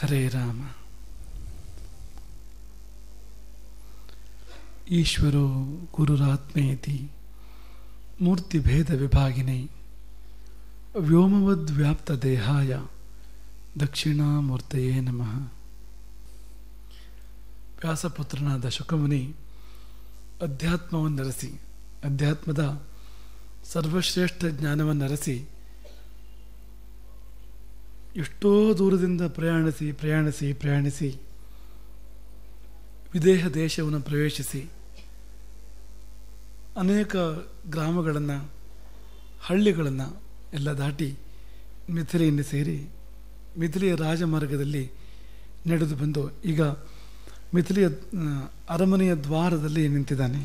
ಹರೇ ರಾಮ ಈಶ್ವರೋ ಗುರುರಾತ್ಮೇತಿ ಮೂರ್ತಿಭೇದ ವಿಭಾಗಿನೇ ವ್ಯೋಮವದ್ವ್ಯಾಪ್ತ ದೇಹಾಯ ದಕ್ಷಿಣಾಮೂರ್ತಯೇ ನಮಃ ವ್ಯಾಸಪುತ್ರನಾದ ಶುಕಮುನಿ ಅಧ್ಯಾತ್ಮವನ್ನರಸಿ ಅಧ್ಯಾತ್ಮದ ಸರ್ವಶ್ರೇಷ್ಠ ಜ್ಞಾನವನ್ನರಸಿ ಎಷ್ಟೋ ದೂರದಿಂದ ಪ್ರಯಾಣಿಸಿ ಪ್ರಯಾಣಿಸಿ ಪ್ರಯಾಣಿಸಿ ವಿದೇಹ ದೇಶವನ್ನು ಪ್ರವೇಶಿಸಿ ಅನೇಕ ಗ್ರಾಮಗಳನ್ನು ಹಳ್ಳಿಗಳನ್ನು ಎಲ್ಲ ದಾಟಿ ಮಿಥಿಲೆಯನ್ನು ಸೇರಿ ಮಿಥಿಲೆಯ ರಾಜಮಾರ್ಗದಲ್ಲಿ ನಡೆದು ಬಂದು ಈಗ ಮಿಥಿಲೆಯ ಆ, ಅರಮನೆಯ ದ್ವಾರದಲ್ಲಿ ನಿಂತಿದ್ದಾನೆ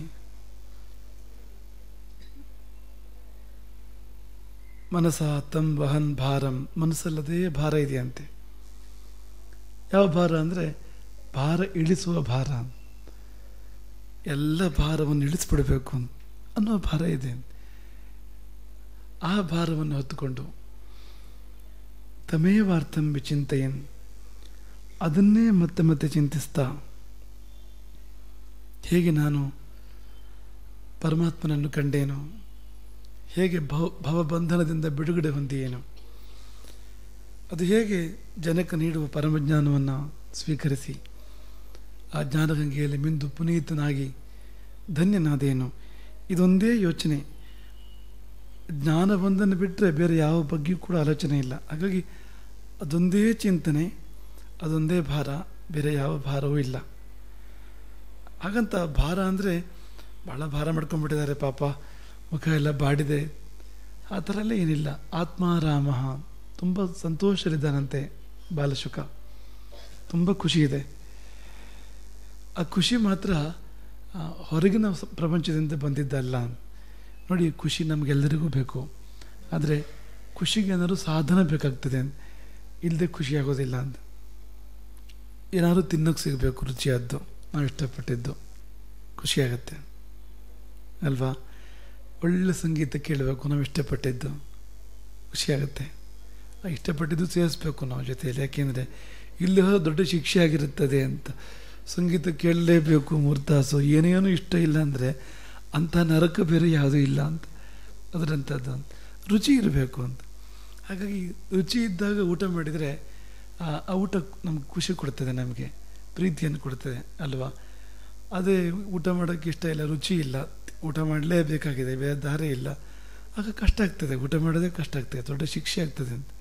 ಮನಸ ತಂ ವಹನ್ ಭಾರಂ ಮನಸ್ಸಲ್ಲದೇ ಭಾರ ಇದೆಯಂತೆ ಯಾವ ಭಾರ ಅಂದರೆ ಭಾರ ಇಳಿಸುವ ಭಾರ ಎಲ್ಲ ಭಾರವನ್ನು ಇಳಿಸ್ಬಿಡಬೇಕು ಅನ್ನೋ ಭಾರ ಇದೆ ಆ ಭಾರವನ್ನು ಹೊತ್ತುಕೊಂಡು ತಮೇವಾರ್ಥಂ ವಿಚಿಂತೆಯನ್ ಅದನ್ನೇ ಮತ್ತೆ ಮತ್ತೆ ಚಿಂತಿಸ್ತಾ ಹೇಗೆ ನಾನು ಪರಮಾತ್ಮನನ್ನು ಕಂಡೇನೋ ಹೇಗೆ ಭವ ಭವಬಂಧನದಿಂದ ಬಿಡುಗಡೆ ಹೊಂದಿಯೇನು ಅದು ಹೇಗೆ ಜನಕ್ಕೆ ನೀಡುವ ಪರಮಜ್ಞಾನವನ್ನು ಸ್ವೀಕರಿಸಿ ಆ ಜ್ಞಾನಗಂಗೆಯಲ್ಲಿ ಮಿಂದು ಪುನೀತನಾಗಿ ಧನ್ಯನಾದೇನು ಇದೊಂದೇ ಯೋಚನೆ ಜ್ಞಾನವೊಂದನ್ನು ಬಿಟ್ಟರೆ ಬೇರೆ ಯಾವ ಬಗ್ಗೆಯೂ ಕೂಡ ಆಲೋಚನೆ ಇಲ್ಲ ಹಾಗಾಗಿ ಅದೊಂದೇ ಚಿಂತನೆ ಅದೊಂದೇ ಭಾರ ಬೇರೆ ಯಾವ ಭಾರವೂ ಇಲ್ಲ ಹಾಗಂತ ಭಾರ ಅಂದರೆ ಭಾಳ ಭಾರ ಮಾಡ್ಕೊಂಡ್ಬಿಟ್ಟಿದ್ದಾರೆ ಪಾಪ ಮುಖ ಎಲ್ಲ ಬಾಡಿದೆ ಆ ಥರ ಎಲ್ಲ ಏನಿಲ್ಲ ಆತ್ಮಾರಾಮ ತುಂಬ ಸಂತೋಷರಿದ್ದಾನಂತೆ ಬಾಲಶುಕ ತುಂಬ ಖುಷಿ ಇದೆ ಆ ಖುಷಿ ಮಾತ್ರ ಆ, ಹೊರಗಿನ ಸ- ಪ್ರಪಂಚದಿಂದ ಬಂದಿದ್ದಲ್ಲ ನೋಡಿ ಖುಷಿ ನಮಗೆಲ್ಲರಿಗೂ ಬೇಕು ಆದರೆ ಖುಷಿಗೆ ಏನಾದ್ರು ಸಾಧನ ಬೇಕಾಗ್ತದೆ ಇಲ್ಲದೆ ಖುಷಿ ಆಗೋದಿಲ್ಲ ಅಂತ ಏನಾದ್ರು ತಿನ್ನೋಕೆ ಸಿಗಬೇಕು ರುಚಿಯಾದ್ದು ನಾವು ಇಷ್ಟಪಟ್ಟಿದ್ದು ಖುಷಿಯಾಗತ್ತೆ ಅಲ್ವಾ ಒಳ್ಳೆ ಸಂಗೀತ ಕೇಳಬೇಕು ನಾವು ಇಷ್ಟಪಟ್ಟಿದ್ದು ಖುಷಿಯಾಗುತ್ತೆ ಆ ಇಷ್ಟಪಟ್ಟಿದ್ದು ಸೇರಿಸ್ಬೇಕು ನಾವು ಜೊತೆಯಲ್ಲಿ ಯಾಕೆಂದರೆ ಇಲ್ಲಿ ಹೋದ್ರೆ ದೊಡ್ಡ ಶಿಕ್ಷೆ ಆಗಿರುತ್ತದೆ ಅಂತ ಸಂಗೀತ ಕೇಳಲೇಬೇಕು ಮೂರು ತಾಸು ಏನೇನೂ ಇಷ್ಟ ಇಲ್ಲ ಅಂದರೆ ಅಂಥ ನರಕ ಬೇರೆ ಯಾವುದೂ ಇಲ್ಲ ಅಂತ ಅದರಂಥದ್ದು ಅಂತ ರುಚಿ ಇರಬೇಕು ಅಂತ ಹಾಗಾಗಿ ರುಚಿ ಇದ್ದಾಗ ಊಟ ಮಾಡಿದರೆ ಆ ಆ ಊಟ ನಮ್ಗೆ ಖುಷಿ ಕೊಡ್ತದೆ ನಮಗೆ ಪ್ರೀತಿಯನ್ನು ಕೊಡ್ತದೆ ಅಲ್ವಾ ಅದೇ ಊಟ ಮಾಡೋಕ್ಕೆ ಇಷ್ಟ ಇಲ್ಲ ರುಚಿ ಇಲ್ಲ ಊಟ ಮಾಡಲೇಬೇಕಾಗಿದೆ ಬೇರೆ ದಾರಿ ಇಲ್ಲ ಆಗ ಕಷ್ಟ ಆಗ್ತದೆ ಊಟ ಮಾಡೋದೇ ಕಷ್ಟ ಆಗ್ತದೆ ದೊಡ್ಡ ಶಿಕ್ಷೆ ಆಗ್ತದೆ ಅಂತ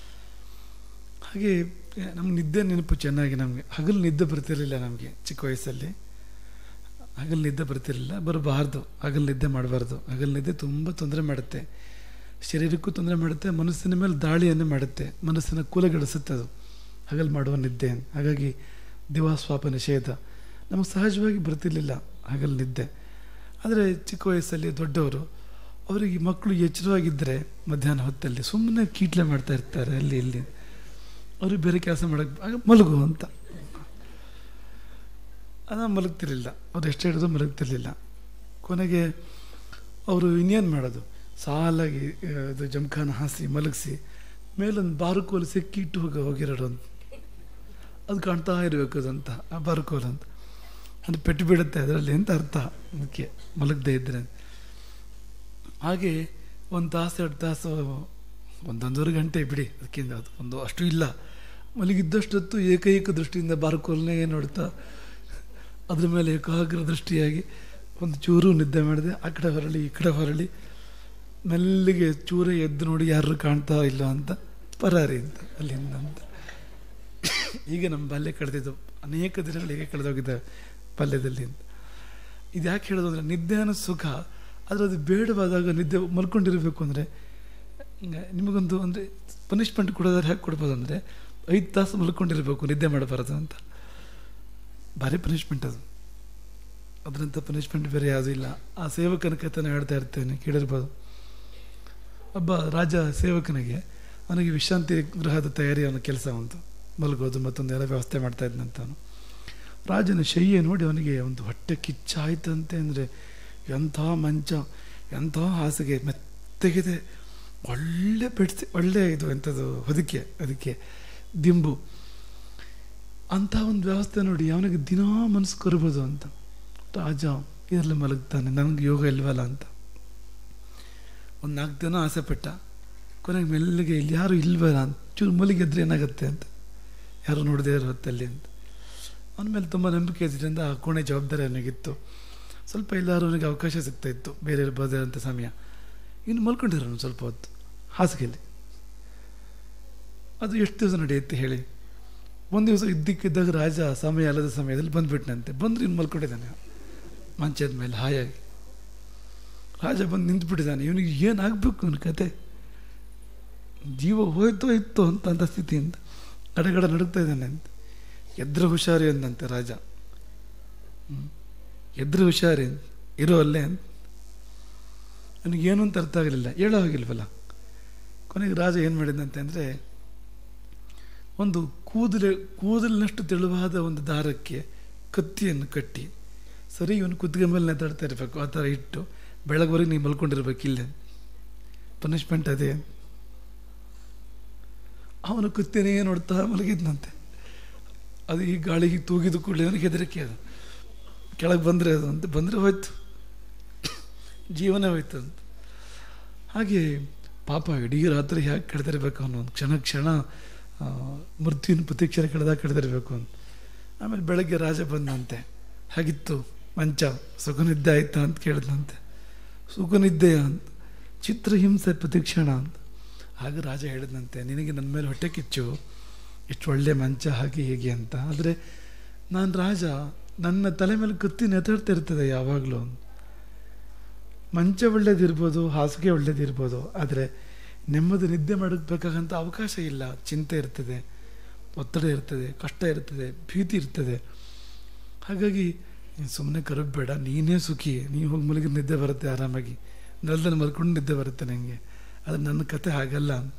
ಹಾಗೆ ನಮ್ಮ ನಿದ್ದೆ ನೆನಪು ಚೆನ್ನಾಗಿ ನಮಗೆ ಹಗಲು ನಿದ್ದೆ ಬರ್ತಿರಲಿಲ್ಲ ನಮಗೆ ಚಿಕ್ಕ ವಯಸ್ಸಲ್ಲಿ ಹಗಲು ನಿದ್ದೆ ಬರ್ತಿರಲಿಲ್ಲ ಬರಬಾರ್ದು ಹಗಲು ನಿದ್ದೆ ಮಾಡಬಾರ್ದು ಹಗಲು ನಿದ್ದೆ ತುಂಬ ತೊಂದರೆ ಮಾಡುತ್ತೆ ಶರೀರಕ್ಕೂ ತೊಂದರೆ ಮಾಡುತ್ತೆ ಮನಸ್ಸಿನ ಮೇಲೆ ದಾಳಿಯನ್ನು ಮಾಡುತ್ತೆ ಮನಸ್ಸಿನ ಕೂಲಗೆಡಿಸುತ್ತೆ ಅದು ಹಗಲು ಮಾಡುವ ನಿದ್ದೆ ಹಾಗಾಗಿ ದಿವಾಸ್ವಾಪ ನಿಷೇಧ ನಮಗೆ ಸಹಜವಾಗಿ ಬರ್ತಿರ್ಲಿಲ್ಲ ಹಗಲು ನಿದ್ದೆ ಆದರೆ ಚಿಕ್ಕ ವಯಸ್ಸಲ್ಲಿ ದೊಡ್ಡವರು ಅವರಿಗೆ ಮಕ್ಕಳು ಎಚ್ಚರವಾಗಿದ್ದರೆ ಮಧ್ಯಾಹ್ನ ಹೊತ್ತಲ್ಲಿ ಸುಮ್ಮನೆ ಕೀಟ್ಲೆ ಮಾಡ್ತಾ ಇರ್ತಾರೆ ಅಲ್ಲಿ ಇಲ್ಲಿ ಅವ್ರಿಗೆ ಬೇರೆ ಕೆಲಸ ಮಾಡೋಕ್ಕೆ ಆಗ ಮಲಗು ಅಂತ ಅದು ಮಲಗ್ತಿರ್ಲಿಲ್ಲ ಅವ್ರು ಎಷ್ಟು ಹೇಳಿದ್ರು ಮಲಗ್ತಿರ್ಲಿಲ್ಲ ಕೊನೆಗೆ ಅವರು ಇನ್ನೇನು ಮಾಡೋದು ಸಾಲಾಗಿ ಆ, ಇದು ಜಮಖಾನ ಹಾಸಿ ಮಲಗಿಸಿ ಮೇಲೊಂದು ಬಾರುಕೋಲು ಸಿಕ್ಕಿ ಇಟ್ಟು ಹೋಗಿ ಹೋಗಿರೋದು ಅಂತ ಅದು ಕಾಣ್ತಾ ಇರಬೇಕು ಅದಂತ ಆ ಬಾರುಕೋಲು ಅಂತ ಅದು ಪೆಟ್ಟು ಬೀಳುತ್ತೆ ಅದರಲ್ಲಿ ಅಂತ ಅರ್ಥ ಮುಖ್ಯ ಮಲಗದೇ ಇದ್ದರೆ ಹಾಗೆ ಒಂದು ತಾಸು ಎರಡು ತಾಸು ಒಂದೊಂದೂವರೆ ಗಂಟೆ ಬಿಡಿ ಅದಕ್ಕಿಂತ ಅದು ಒಂದು ಅಷ್ಟು ಇಲ್ಲ ಮಲಗಿದ್ದಷ್ಟೊತ್ತು ಏಕೈಕ ದೃಷ್ಟಿಯಿಂದ ಬಾರ್ಕೋಲ್ನೇ ನೋಡ್ತಾ ಅದ್ರ ಮೇಲೆ ಏಕಾಗ್ರ ದೃಷ್ಟಿಯಾಗಿ ಒಂದು ಚೂರು ನಿದ್ದೆ ಮಾಡಿದೆ ಆ ಕಡೆ ಹೊರಳಿ ಈ ಕಡೆ ಹೊರಳಿ ಮೆಲ್ಲಿಗೆ ಚೂರ ಎದ್ದು ನೋಡಿ ಯಾರು ಕಾಣ್ತಾ ಇಲ್ಲ ಅಂತ ಪರಾರಿ ಅಂತ ಅಲ್ಲಿಂದ ಅಂತ ಈಗ ನಮ್ಮ ಬಾಲ್ಯ ಕಳೆದಿದ್ದು ಅನೇಕ ದಿನಗಳು ಹೀಗೆ ಕಳೆದೋಗಿದ್ದಾವೆ ಬಾಲ್ಯದಲ್ಲಿ ಅಂತ ಇದು ಯಾಕೆ ಹೇಳೋದು ಅಂದರೆ ನಿದ್ದೆ ಅನ್ನೋ ಸುಖ ಆದರೆ ಅದು ಬೇಡವಾದಾಗ ನಿದ್ದೆ ಮಲ್ಕೊಂಡಿರಬೇಕು ಅಂದರೆ ನಿಮಗೊಂದು ಅಂದರೆ ಪನಿಷ್ಮೆಂಟ್ ಕೊಡೋದಾದ್ರೆ ಹೇಗೆ ಕೊಡ್ಬೋದು ಅಂದರೆ ಐದು ತಾಸು ಮಲ್ಕೊಂಡಿರಬೇಕು ನಿದ್ದೆ ಮಾಡಬಾರದು ಅಂತ ಭಾರಿ ಪನಿಷ್ಮೆಂಟ್ ಅದು ಅದರಂಥ ಪನಿಷ್ಮೆಂಟ್ ಬೇರೆ ಯಾವುದೂ ಇಲ್ಲ ಆ ಸೇವಕನ ಕಥೆನ ಹೇಳ್ತಾ ಇರ್ತೇನೆ ಕೇಳಿರ್ಬೋದು ಒಬ್ಬ ರಾಜ ಸೇವಕನಿಗೆ ಅವನಿಗೆ ವಿಶ್ರಾಂತಿ ಗೃಹದ ತಯಾರಿ ಅವನ ಕೆಲಸ ಒಂದು ಮಲಗೋದು ಮತ್ತೊಂದೆಲ್ಲ ವ್ಯವಸ್ಥೆ ಮಾಡ್ತಾ ಇದ್ನಂತ ಅವನು ರಾಜನ ಶಯ್ಯ ನೋಡಿ ಅವನಿಗೆ ಒಂದು ಹೊಟ್ಟೆ ಕಿಚ್ಚಾಯ್ತಂತೆ ಅಂದರೆ ಎಂಥ ಮಂಚ ಎಂಥ ಹಾಸಿಗೆ ಮೆತ್ತಗಿದೆ ಒಳ್ಳೆ ಬೆಡ್ಸಿ ಒಳ್ಳೆ ಇದು ಎಂಥದ್ದು ಹೊದಿಕೆ ಅದಕ್ಕೆ ದಿಂಬು ಅಂಥ ಒಂದು ವ್ಯವಸ್ಥೆ ನೋಡಿ ಅವನಿಗೆ ದಿನಾ ಮನಸ್ಸು ಕರ್ಬೋದು ಅಂತ ರಾಜ ಇದರಲ್ಲಿ ಮಲಗ್ತಾನೆ ನನಗೆ ಯೋಗ ಇಲ್ವಲ್ಲ ಅಂತ ಒಂದು ನಾಲ್ಕು ದಿನ ಆಸೆ ಪಟ್ಟ ಕೊನೆಗೆ ಮೆಲ್ಲಗೆ ಇಲ್ಲಿ ಯಾರು ಇಲ್ವಲ್ಲ ಅಂತ ಚೂರು ಮಲಗಿದ್ರೆ ಏನಾಗುತ್ತೆ ಅಂತ ಯಾರು ನೋಡದೇ ಇರೋ ಹೊತ್ತಲ್ಲಿ ಅಂತ ಅವನ ಮೇಲೆ ತುಂಬ ನಂಬಿಕೆ ಇದ್ರಿಂದ ಆ ಕೋಣೆ ಜವಾಬ್ದಾರಿ ಅವನಿಗಿತ್ತು ಸ್ವಲ್ಪ ಎಲ್ಲರೂ ಅವನಿಗೆ ಅವಕಾಶ ಸಿಗ್ತಾ ಇತ್ತು ಬೇರೆ ಇರ್ಬೋದೇ ಅಂತ ಸಮಯ ಇನ್ನು ಮಲ್ಕೊಂಡಿರೋನು ಸ್ವಲ್ಪ ಹೊತ್ತು ಹಾಸಿಗೆಯಲ್ಲಿ ಅದು ಎಷ್ಟು ದಿವಸ ನಡೆಯುತ್ತೆ ಹೇಳಿ ಒಂದು ದಿವಸ ಇದ್ದಕ್ಕಿದ್ದಾಗ ರಾಜ ಸಮಯ ಅಲ್ಲದ ಸಮಯದಲ್ಲಿ ಬಂದ್ಬಿಟ್ನಂತೆ ಬಂದ್ರೆ ಇನ್ನು ಮಲ್ಕೊಂಡಿದ್ದಾನೆ ಮಂಚದ ಮೇಲೆ ಹಾಯಾಗಿ ರಾಜ ಬಂದು ನಿಂತುಬಿಟ್ಟಿದ್ದಾನೆ ಇವನಿಗೆ ಏನಾಗಬೇಕು ಇವನ ಕತೆ ಜೀವ ಹೋಯ್ತೋ ಇತ್ತೋ ಅಂತ ಅಂತ ಸ್ಥಿತಿಯಿಂದ ಗಡಗಡ ನಡುಗ್ತಾ ಇದ್ದಾನೆ ಅಂತ ಎದ್ರ ಹುಷಾರಿ ಅಂದಂತೆ ರಾಜ ಹ್ಮ್. ಎದ್ರ ಹುಷಾರಿ ಇರೋ ಅಲ್ಲೇ ಅಂತ ಅವನಿಗೇನು ಅಂತ ಅರ್ಥ ಆಗಲಿಲ್ಲ ಹೇಳೋ ಹೋಗಿಲ್ವಲ್ಲ ಕೊನೆಗೆ ರಾಜ ಏನು ಮಾಡಿದಂತೆ ಅಂದರೆ ಒಂದು ಕೂದಲೆ ಕೂದಲಿನಷ್ಟು ತೆಳುವಾದ ಒಂದು ದಾರಕ್ಕೆ ಕತ್ತಿಯನ್ನು ಕಟ್ಟಿ ಸರಿ ಇವನು ಕುತ್ತಿಗೆ ಮೇಲೆ ನೆತಾಡ್ತಾ ಇರಬೇಕು ಆ ಥರ ಇಟ್ಟು ಬೆಳಗ್ವರೆಗೆ ನೀವು ಮಲ್ಕೊಂಡಿರ್ಬೇಕು ಇಲ್ಲೇ ಪನಿಷ್ಮೆಂಟ್ ಅದೇ ಅವನು ಕುತ್ತಿನೇ ನೋಡ್ತಾ ಮಲಗಿದ್ನಂತೆ ಅದು ಈ ಗಾಳಿಗೆ ತೂಗಿದ ಕೂಡಲೇ ಅವನಿಗೆ ಹೆದರಿಕೆ ಅದು ಕೆಳಗೆ ಬಂದರೆ ಅದು ಅಂತ ಬಂದರೆ ಹೋಯ್ತು ಜೀವನ ಹೋಯ್ತು ಅಂತ ಹಾಗೆ ಪಾಪ ಇಡೀ ರಾತ್ರಿ ಹೇಗೆ ಕಳೆದಿರ್ಬೇಕು ಅವನು ಒಂದು ಕ್ಷಣ ಕ್ಷಣ ಆ, ಮೃತ್ಯುವಿನ ಪ್ರತೀಕ್ಷೆ ಕಳೆದಾಗ ಕಳೆದಿರ್ಬೇಕು ಅಂತ ಆಮೇಲೆ ಬೆಳಗ್ಗೆ ರಾಜ ಬಂದಂತೆ ಹಾಗಿತ್ತು ಮಂಚ ಸುಖನಿದ್ದೆ ಆಯ್ತಾ ಅಂತ ಕೇಳಿದಂತೆ ಸುಖನಿದ್ದೆಯ ಅಂತ ಚಿತ್ರಹಿಂಸೆ ಪ್ರತಿಕ್ಷಣ ಅಂತ ಆಗ ರಾಜ ಹೇಳಿದಂತೆ ನಿನಗೆ ನನ್ನ ಮೇಲೆ ಹೊಟ್ಟೆ ಕಿಚ್ಚು ಇಷ್ಟು ಒಳ್ಳೆ ಮಂಚ ಹಾಗೆ ಹೀಗೆ ಅಂತ ಆದರೆ ನಾನು ರಾಜ ನನ್ನ ತಲೆ ಮೇಲೆ ಕತ್ತಿ ನೆತಾಡ್ತಾ ಇರ್ತದೆ ಯಾವಾಗಲೂ ಮಂಚ ಒಳ್ಳೇದಿರ್ಬೋದು ಹಾಸಿಗೆ ಒಳ್ಳೇದಿರ್ಬೋದು ಆದರೆ ನೆಮ್ಮದಿ ನಿದ್ದೆ ಮಾಡಬೇಕಾಗಂತ ಅವಕಾಶ ಇಲ್ಲ ಚಿಂತೆ ಇರ್ತದೆ ಒತ್ತಡ ಇರ್ತದೆ ಕಷ್ಟ ಇರ್ತದೆ ಭೀತಿ ಇರ್ತದೆ ಹಾಗಾಗಿ ಸುಮ್ಮನೆ ಕರಬೇಡ ನೀನೇ ಸುಖಿ ನೀವು ಹೋಗಿ ಮಲಗಿ ನಿದ್ದೆ ಬರುತ್ತೆ ಆರಾಮಾಗಿ ನೆಲದಲ್ಲಿ ಮಲ್ಕೊಂಡು ನಿದ್ದೆ ಬರುತ್ತೆ ನನಗೆ ಆದರೆ ನನ್ನ ಕತೆ ಹಾಗಲ್ಲ ಅಂತ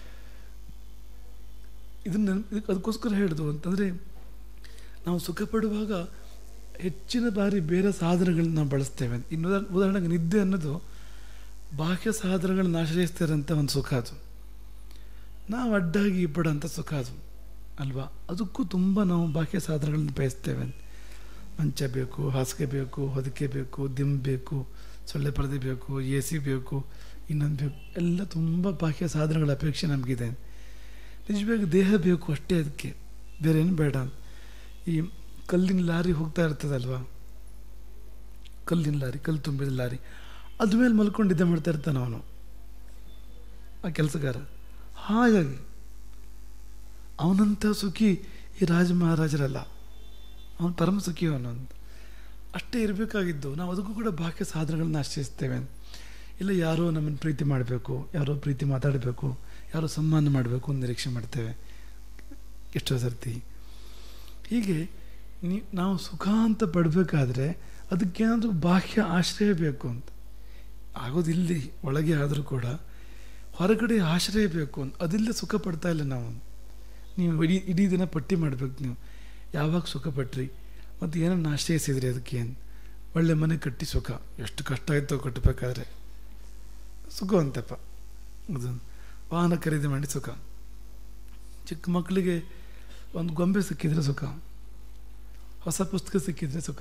ಇದನ್ನ ಇದಕ್ಕೆ ಅದಕ್ಕೋಸ್ಕರ ಹೇಳಿದು ಅಂತಂದರೆ ನಾವು ಸುಖ ಪಡುವಾಗ ಹೆಚ್ಚಿನ ಬಾರಿ ಬೇರೆ ಸಾಧನಗಳನ್ನ ನಾವು ಬಳಸ್ತೇವೆ ಇನ್ನು ಉದಾ- ಉದಾಹರಣೆಗೆ ನಿದ್ದೆ ಅನ್ನೋದು ಬಾಹ್ಯ ಸಾಧನಗಳನ್ನ ಆಶ್ರಯಿಸ್ತಿರೋಂಥ ಒಂದು ಸುಖ ಅದು ನಾವು ಅಡ್ಡಾಗಿ ಪಡೋಂಥ ಸುಖ ಅದು ಅಲ್ವಾ ಅದಕ್ಕೂ ತುಂಬ ನಾವು ಬಾಹ್ಯ ಸಾಧನಗಳನ್ನ ಬಯಸ್ತೇವೆ ಮಂಚ ಬೇಕು ಹಾಸಿಗೆ ಬೇಕು ಹೊದಿಕೆ ಬೇಕು ದಿಮ್ ಬೇಕು ಸೊಳ್ಳೆ ಪರದೆ ಬೇಕು ಎ ಸಿ ಬೇಕು ಇನ್ನೊಂದು ಬೇಕು ಎಲ್ಲ ತುಂಬ ಬಾಹ್ಯ ಸಾಧನಗಳ ಅಪೇಕ್ಷೆ ನಮಗಿದೆ ನಿಜವಾಗಿ ದೇಹ ಬೇಕು ಅಷ್ಟೇ ಅದಕ್ಕೆ ಬೇರೆ ಏನು ಬೇಡ ಈ ಕಲ್ಲಿನ ಲಾರಿ ಹೋಗ್ತಾ ಇರ್ತದಲ್ವಾ ಕಲ್ಲಿನ ಲಾರಿ ಕಲ್ಲು ತುಂಬಿದ ಲಾರಿ ಅದ್ರ ಮೇಲೆ ಮಲ್ಕೊಂಡು ನಿದ್ದೆ ಮಾಡ್ತಾ ಇರ್ತಾನೆ ಅವನು ಆ ಕೆಲಸಗಾರ ಹಾಗಾಗಿ ಅವನಂಥ ಸುಖಿ ಈ ರಾಜ ಮಹಾರಾಜರಲ್ಲ ಅವನು ಪರಮ ಸುಖಿ ಅವನು ಅಂತ ಅಷ್ಟೇ ಇರಬೇಕಾಗಿದ್ದು ನಾವು ಅದಕ್ಕೂ ಕೂಡ ಬಾಹ್ಯ ಸಾಧನಗಳನ್ನ ಆಶ್ರಯಿಸ್ತೇವೆ ಇಲ್ಲ ಯಾರೋ ನಮ್ಮನ್ನು ಪ್ರೀತಿ ಮಾಡಬೇಕು ಯಾರೋ ಪ್ರೀತಿ ಮಾತಾಡಬೇಕು ಯಾರೋ ಸನ್ಮಾನ ಮಾಡಬೇಕು ಅಂತ ನಿರೀಕ್ಷೆ ಮಾಡ್ತೇವೆ ಎಷ್ಟೋ ಸರ್ತಿ ಹೀಗೆ ನೀ ನಾವು ಸುಖ ಅಂತ ಪಡಬೇಕಾದ್ರೆ ಅದಕ್ಕೇನಾದರೂ ಬಾಹ್ಯ ಆಶ್ರಯ ಬೇಕು ಅಂತ ಆಗೋದಿಲ್ಲಿ ಒಳಗೆ ಆದರೂ ಕೂಡ ಹೊರಗಡೆ ಆಶ್ರಯ ಬೇಕು ಅಂತ ಅದಿಲ್ಲದೆ ಸುಖ ಪಡ್ತಾ ಇಲ್ಲ ನಾವು ನೀವು ಇಡೀ ಇಡೀ ದಿನ ಪಟ್ಟಿ ಮಾಡಬೇಕು ನೀವು ಯಾವಾಗ ಸುಖ ಪಟ್ರಿ ಮತ್ತು ಏನನ್ನು ಆಶ್ರಯಿಸಿದ್ರಿ ಅದಕ್ಕೆ ಏನು ಒಳ್ಳೆ ಮನೆ ಕಟ್ಟಿ ಸುಖ ಎಷ್ಟು ಕಷ್ಟ ಆಯಿತೋ ಕಟ್ಟಬೇಕಾದ್ರೆ ಸುಖ ಅಂತಪ್ಪ ಅದು ವಾಹನ ಖರೀದಿ ಮಾಡಿ ಸುಖ ಚಿಕ್ಕ ಮಕ್ಕಳಿಗೆ ಒಂದು ಗೊಂಬೆ ಸಿಕ್ಕಿದ್ರೆ ಸುಖ ಹೊಸ ಪುಸ್ತಕ ಸಿಕ್ಕಿದ್ರೆ ಸುಖ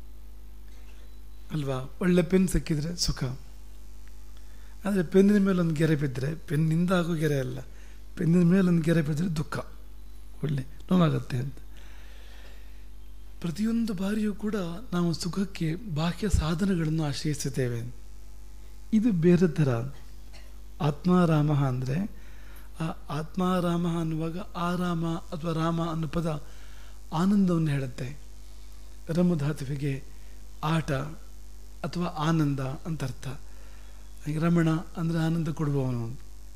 ಅಲ್ವಾ ಒಳ್ಳೆ ಪೆನ್ ಸಿಕ್ಕಿದ್ರೆ ಸುಖ ಆದರೆ ಪೆನ್ನಿನ ಮೇಲೆ ಒಂದು ಗೆರೆ ಬಿದ್ದರೆ ಪೆನ್ನಿಂದ ಆಗೋ ಗೆರೆ ಅಲ್ಲ ಪೆನ್ನಿನ ಮೇಲೆ ಒಂದು ಗೆರೆ ಬಿದ್ದರೆ ದುಃಖ ಒಳ್ಳೆ ನೋವಾಗುತ್ತೆ ಅಂತ ಪ್ರತಿಯೊಂದು ಬಾರಿಯೂ ಕೂಡ ನಾವು ಸುಖಕ್ಕೆ ಬಾಹ್ಯ ಸಾಧನಗಳನ್ನು ಆಶ್ರಯಿಸುತ್ತೇವೆ ಇದು ಬೇರೆ ಥರ ಆತ್ಮಾರಾಮ ಅಂದರೆ ಆ ಆತ್ಮಾರಾಮ ಅನ್ನುವಾಗ ಆರಾಮ ಅಥವಾ ರಾಮ ಅನ್ನೋ ಪದ ಆನಂದವನ್ನು ಹೇಳುತ್ತೆ ರಮಧಾತುವಿಗೆ ಆಟ ಅಥವಾ ಆನಂದ ಅಂತ ಅರ್ಥ ಈಗ ರಮಣ ಅಂದರೆ ಆನಂದ ಕೊಡುವವನು